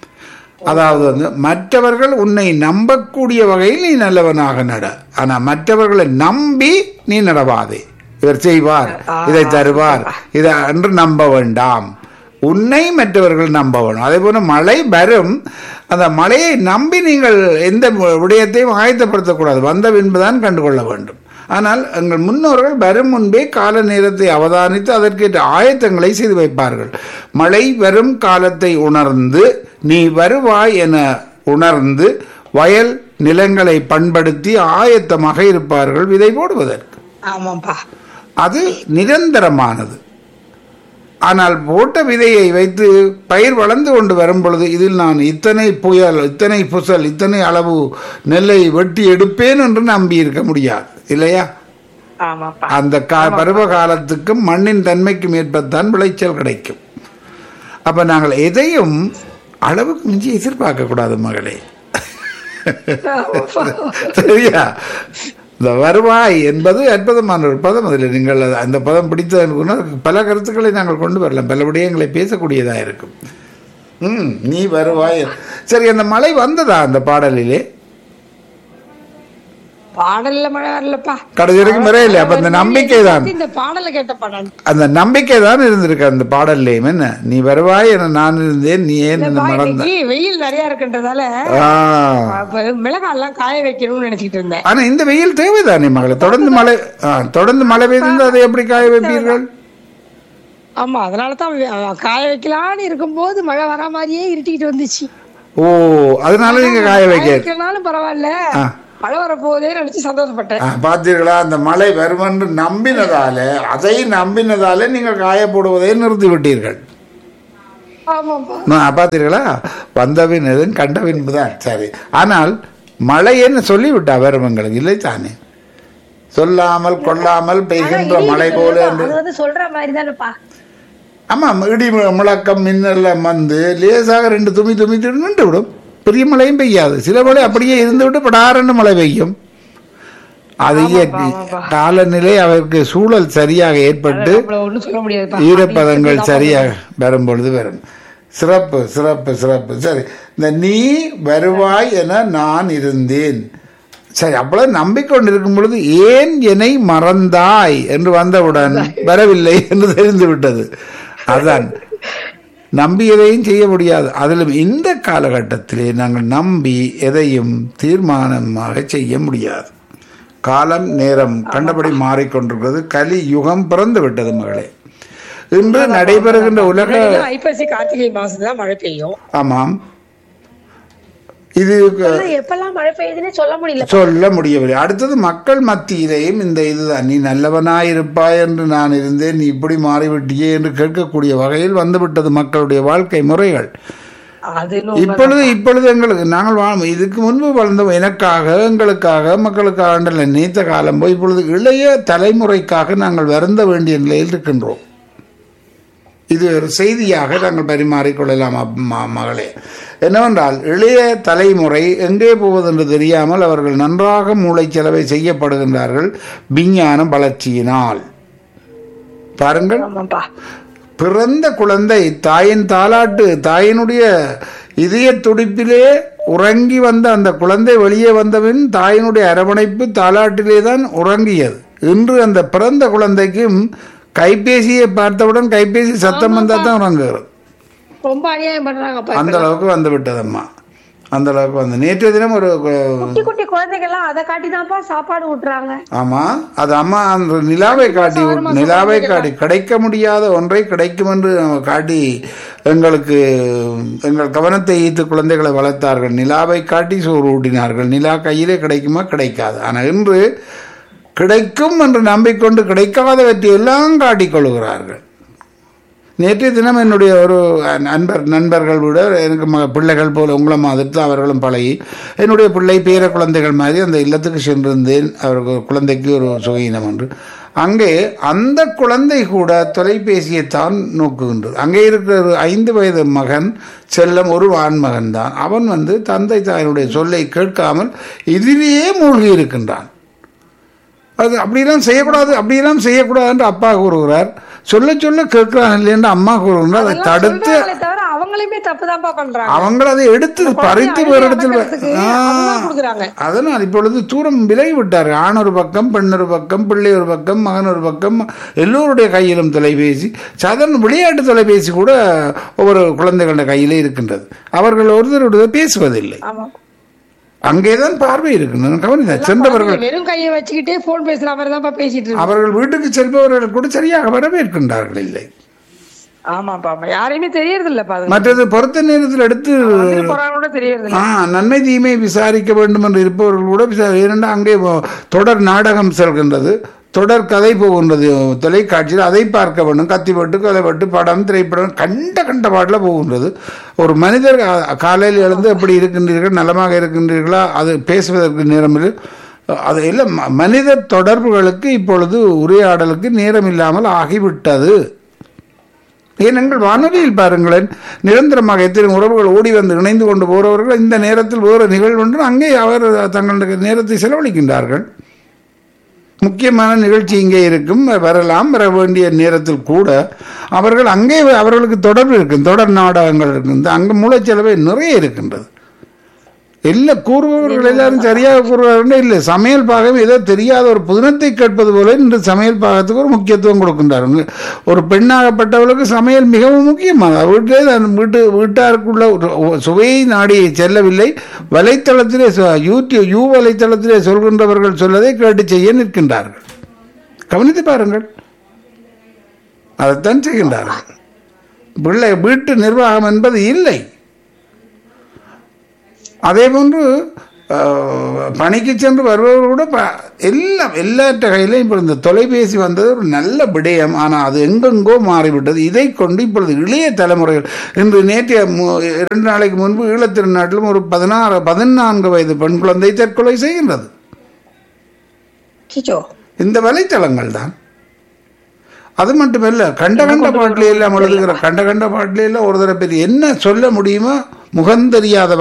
அதாவது வந்து மற்றவர்கள் உன்னை நம்பக்கூடிய வகையில் நீ நல்லவனாக நட ஆனா மற்றவர்களை நம்பி நீ நடவாதே இவர் செய்வார் இதை தருவார் இதை என்று நம்ப வேண்டாம் உன்னை மற்றவர்கள் நம்ப வேணும் அதே போல மழை வரும் அந்த மழையை நம்பி நீங்கள் எந்த விடயத்தையும் ஆயத்தப்படுத்தக்கூடாது வந்த பின்புதான் கண்டுகொள்ள வேண்டும் ஆனால் எங்கள் முன்னோர்கள் வரும் முன்பே கால நேரத்தை அவதானித்து அதற்கேற்ற ஆயத்தங்களை செய்து வைப்பார்கள் மழை வரும் காலத்தை உணர்ந்து நீ வருவாய் என உணர்ந்து வயல் நிலங்களை பண்படுத்தி ஆயத்தமாக இருப்பார்கள் விதை போடுவதற்கு ஆமாப்பா அது நிரந்தரமானது ஆனால் போட்ட விதையை வைத்து பயிர் வளர்ந்து கொண்டு வரும் பொழுது இதில் நான் இத்தனை புயல் இத்தனை புசல் இத்தனை அளவு நெல்லை வெட்டி எடுப்பேன் என்று நம்பி இருக்க முடியாது இல்லையா ஆமாப்பா அந்த கா பருவ காலத்துக்கும் மண்ணின் தன்மைக்கும் ஏற்பத்தான் விளைச்சல் கிடைக்கும் அப்ப நாங்கள் எதையும் அளவுக்கு மிஞ்சி எதிர்பார்க்க கூடாது மகளே சரியா இந்த வருவாய் என்பது அற்புதமான ஒரு பதம் அதில் நீங்கள் அது- அந்த பதம் பிடித்ததற்கு பல கருத்துக்களை நாங்கள் கொண்டு வரலாம் பல விடயங்களை பேசக்கூடியதாக இருக்கும் ம் நீ வருவாய் சரி அந்த மழை வந்ததா அந்த பாடலிலே பாடல்ல மழை வரலப்பா கடைசி வரைக்கும் வரவே இல்லை அப்ப அந்த நம்பிக்கை தான் இந்த பாடல கேட்டப்பா நான் அந்த நம்பிக்கை தான் இருந்திருக்கு அந்த பாடல்லையும் என்ன நீ வருவாய் என நான் இருந்தேன் நீ ஏன் என்னை மறந்த இன்னைக்கு வெயில் நிறைய இருக்குன்றதால ஆ. அப்ப மிளகாய் எல்லாம் காய வைக்கணும்னு நினைச்சிட்டு இருந்தேன் ஆனா இந்த வெயில் தேவைதானே மகளே தொடர்ந்து மழை ஆ, தொடர்ந்து மழை பெய்திருந்தா அதை எப்படி காய வைப்பீர்கள் ஆமா அதனாலதான் வே- காய வைக்கலாம்னு இருக்கும்போது மழை வர மாதிரியே இருட்டிக்கிட்டு வந்துச்சு ஓ அதனால நீங்க காய வைக்க வைக்கலனாலும் பரவாயில்ல ஆ. மழை வரப்போதே நினைச்சு சந்தோஷப்பட்டேன் ஆ, பார்த்தீர்களா அந்த மழை வரும் என்று நம்பினதால அதை நம்பினதால நீங்கள் காய போடுவதை நிறுத்தி விட்டீர்கள் ஆமாப்பா நான் பார்த்தீர்களா வந்தவின் எதுவும் கண்டவின் தான் சரி ஆனால் மழைன்னு சொல்லிவிட்டா வரும் எங்களுக்கு இல்லை தானே சொல்லாமல் கொள்ளாமல் பெய்கின்ற மழை போல என்று அது வந்து சொல்ற மாதிரி தானேப்பா ஆமா இடி மு- முழக்கம் மின்னல்லாம் வந்து லேசாக ரெண்டு துமி துமி நின்று விடும் பெரிய மழையும் பெய்யாது சில மழை அப்படியே இருந்து விட்டு படாரண்டு மழை பெய்யும் அது இயற்கை காலநிலை அவருக்கு சூழல் சரியாக ஏற்பட்டு நம்மள ஒண்ணும் சொல்ல முடியாதுப்பா ஈரப்பதங்கள் சரியாக வரும் பொழுது வரும் சிறப்பு சிறப்பு சிறப்பு சரி இந்த நீ வருவாய் என நான் இருந்தேன் சரி அவ்வளவு நம்பிக்கொண்டிருக்கும் பொழுது ஏன் என்னை மறந்தாய் என்று வந்தவுடன் வரவில்லை என்று தெரிந்து விட்டது அதான் நம்பி எதையும் செய்ய முடியாது அதிலும் இந்த காலகட்டத்திலே நாங்கள் நம்பி எதையும் தீர்மானமாக செய்ய முடியாது காலம் நேரம் கண்டபடி மாறிக்கொண்டிருக்கிறது கலி யுகம் பிறந்து விட்டது மகளே இன்று நடைபெறுகின்ற உலக முன்னாடிலாம் ஐப்பசி கார்த்திகை மாசம் தான் மழை பெய்யும் ஆமாம் இது ஆனா எப்பெல்லாம் மழை பெய்யுதுன்னு சொல்ல முடியல சொல்ல முடியவில்லை அடுத்தது மக்கள் மத்தியிலேயும் இந்த இதுதான் நீ நல்லவனாய் இருப்பாய் என்று நான் இருந்தேன் நீ இப்படி மாறிவிட்டியே என்று கேட்கக்கூடிய வகையில் வந்துவிட்டது மக்களுடைய வாழ்க்கை முறைகள் அது இன்னும் இப்பொழுது இப்பொழுது எங்களுக்கு நாங்கள் வாழ் இதுக்கு முன்பு வளர்ந்தோம் எனக்காக எங்களுக்காக மக்களுக்காக என்ற நினைத்த காலம் போய் இப்பொழுது இளைய தலைமுறைக்காக நாங்கள் வருந்த வேண்டிய நிலையில் இருக்கின்றோம் இது ஒரு செய்தியாக நாங்கள் பரிமாறிக்கொள்ளலாம் அம்மா மகளே என்னவென்றால் இளைய தலைமுறை எங்கே போவது என்று தெரியாமல் அவர்கள் நன்றாக மூளைச்செலவை செய்யப்படுகின்றார்கள் விஞ்ஞான வளர்ச்சியினால் பாருங்கள் ஆமாப்பா பிறந்த குழந்தை தாயின் தாலாட்டு தாயினுடைய இதய துடிப்பிலே உறங்கி வந்த அந்த குழந்தை வெளியே வந்தபின் தாயினுடைய அரவணைப்பு தாலாட்டிலே தான் உறங்கியது இன்று அந்த பிறந்த குழந்தைக்கும் கைபேசியை பார்த்தவுடன் கைபேசி சத்தம் வந்தால் தான் உறங்குகிறது ரொம்ப அநியாயம் பண்றாங்கப்பா அந்த அளவுக்கு வந்து விட்டதம்மா அந்த அளவுக்கு வந்து நேற்றைய தினம் ஒரு குட்டி குட்டி குழந்தைகள்லாம் அதை காட்டி தான்ப்பா சாப்பாடு ஊட்டுறாங்க ஆமா அது அம்மா அந்த நிலாவை காட்டி நிலாவை காட்டி கிடைக்க முடியாத ஒன்றை கிடைக்கும் என்று காட்டி எங்களுக்கு எங்கள் கவனத்தை ஈர்த்து குழந்தைகளை வளர்த்தார்கள் நிலாவை காட்டி சோறு ஊட்டினார்கள் நிலா கையிலே கிடைக்குமா கிடைக்காது ஆனால் இன்று கிடைக்கும் என்று நம்பிக்கொண்டு கிடைக்காதவற்றை எல்லாம் காட்டிக் கொள்கிறார்கள் நேற்றைய தினம் என்னுடைய ஒரு நண்பர் நண்பர்கள் விட எனக்கு ம பிள்ளைகள் போல உங்களை மாதிரி தான் அவர்களும் பழகி என்னுடைய பிள்ளை பேர குழந்தைகள் மாதிரி அந்த இல்லத்துக்கு சென்றிருந்தேன் அவருக்கு குழந்தைக்கு ஒரு சுகீனம் என்று அங்கே அந்த குழந்தை கூட தொலைபேசியை தான் நோக்குகின்றது அங்கே இருக்கிற ஒரு ஐந்து வயது மகன் செல்லம் ஒரு ஆண்மகன் தான் அவன் வந்து தந்தை தாயினுடைய சொல்லை கேட்காமல் இதிலேயே மூழ்கி இருக்கின்றான் அது அப்படியெல்லாம் செய்யக்கூடாது அப்படியெல்லாம் செய்யக்கூடாது என்று அப்பா கூறுகிறார் சொல்ல சொல்ல கேட்கிறான் இல்லைன்னு அம்மா கூறுகிறார் அதை தடுத்து சொல்றாங்களே தவிர அவங்களையுமே தப்புதான்ப்பா பண்றாங்க அவங்க அதை எடுத்து பறித்து வேறு இடத்தில் வ- அடக்கிறதுக்கு ஆ, அதுதான் கொடுக்குறாங்க. அதனால் இப்பொழுது தூரம் விலகி விட்டார்கள் ஆண் ஒரு பக்கம் பெண் ஒரு பக்கம் பிள்ளை ஒரு பக்கம் மகன் ஒரு பக்கம் எல்லோருடைய கையிலும் தொலைபேசி சாதாரண விளையாட்டு தொலைபேசி கூட ஒவ்வொரு குழந்தைகளுடைய கையிலே இருக்கின்றது அவர்கள் ஒருத்தருடைய பேசுவதில்லை ஆமா அங்கேதான் பார்வை இருக்கின்றன கவனித்த சென்றவர்கள் வெறும் கையை வச்சுக்கிட்டே போன் பேசுற மாதிரி தான்ப்பா பேசிட்டு இருக்கு அவர்கள் வீட்டுக்கு செல்பவர்கள் கூட சரியாக வரவேற்கின்றார்கள் இல்லை ஆமாப்பா ஆமா யாரையுமே தெரியறது இல்லப்பா அது மற்றது பொறுத்த நேரத்தில் எடுத்து வந்துட்டு போறாங்க கூட தெரியறது இல்ல ஆ நன்மை தீமை விசாரிக்க வேண்டும் என்று இருப்பவர்கள் கூட விசாரி ஏனென்றா அங்கே வ- தொடர் நாடகம் செல்கின்றது தொடர் கதை போகின்றது தொலைக்காட்சியில் அதை பார்க்க வேண்டும் கத்திப்பட்டு கொலைப்பட்டு படம் திரைப்படம் கண்ட கண்ட பாட்டில் போகின்றது ஒரு மனிதர் கா- காலையில் எழுந்து எப்படி இருக்கின்றீர்கள் நலமாக இருக்கின்றீர்களா அது பேசுவதற்கு நேரமில்லை அது இல்லை ம- மனித தொடர்புகளுக்கு இப்பொழுது உரையாடலுக்கு நேரம் இல்லாமல் ஆகிவிட்டது ஏனென்றால் வானொலியில் பாருங்களேன் நிரந்தரமாக எத்தனை உறவுகள் ஓடி வந்து இணைந்து கொண்டு போறவர்கள் இந்த நேரத்தில் வேறு நிகழ்வு ஒன்று அங்கே அவர் தங்களுடைய நேரத்தை செலவழிக்கின்றார்கள் முக்கியமான நிகழ்ச்சி இங்கே இருக்கும் வரலாம் வர வேண்டிய நேரத்தில் கூட அவர்கள் அங்கே அவர்களுக்கு தொடர்பு இருக்கும் தொடர் நாடகங்கள் இருக்கின்றது அங்கே மூளைச்செலவை நிறைய இருக்கின்றது எல்லா கூறுபவர்கள் எல்லாரும் சரியாக கூறுவார்கள் இல்லை சமையல் பாகம் ஏதோ தெரியாத ஒரு புதினத்தை கேட்பது போல இன்று சமையல் பாகத்துக்கு ஒரு முக்கியத்துவம் கொடுக்கின்றார்கள் ஒரு பெண்ணாகப்பட்டவளுக்கு சமையல் மிகவும் முக்கியமானது வீட்டிலே தான் வீட்டு வீட்டாருக்குள்ள ஒரு சுவையை நாடி செல்லவில்லை வலைத்தளத்திலே சொ- யூடியூப் யூ வலைத்தளத்திலே சொல்கின்றவர்கள் சொல்லதை கேட்டு செய்ய நிற்கின்றார்கள் கவனித்து பாருங்கள் அதைத்தான் செய்கின்றார்கள் பிள்ளை வீட்டு நிர்வாகம் என்பது இல்லை அதே போன்று அஹ், பணிக்கு சென்று வருபவர் கூட ப- எல்லாம் எல்லாற்ற கையிலையும் இப்போ இந்த தொலைபேசி வந்தது ஒரு நல்ல விடயம் ஆனால் அது எங்கெங்கோ மாறிவிட்டது இதை கொண்டு இப்பொழுது இளைய தலைமுறைகள் இன்று நேற்றைய மு- இரண்டு நாளைக்கு முன்பு ஈழத்திருநாட்டிலும் ஒரு பதினாறு பதினான்கு வயது பெண் குழந்தை தற்கொலை செய்கின்றது கிச்சோ இந்த வலைத்தளங்கள் தான் அது மட்டுமல்ல கண்ட கண்ட பாட்டிலே எல்லாம் எழுதுகிற கண்ட கண்ட பாட்டிலே எல்லாம் ஒரு தடவை பேர் என்ன சொல்ல முடியுமோ முகந்தெரியாத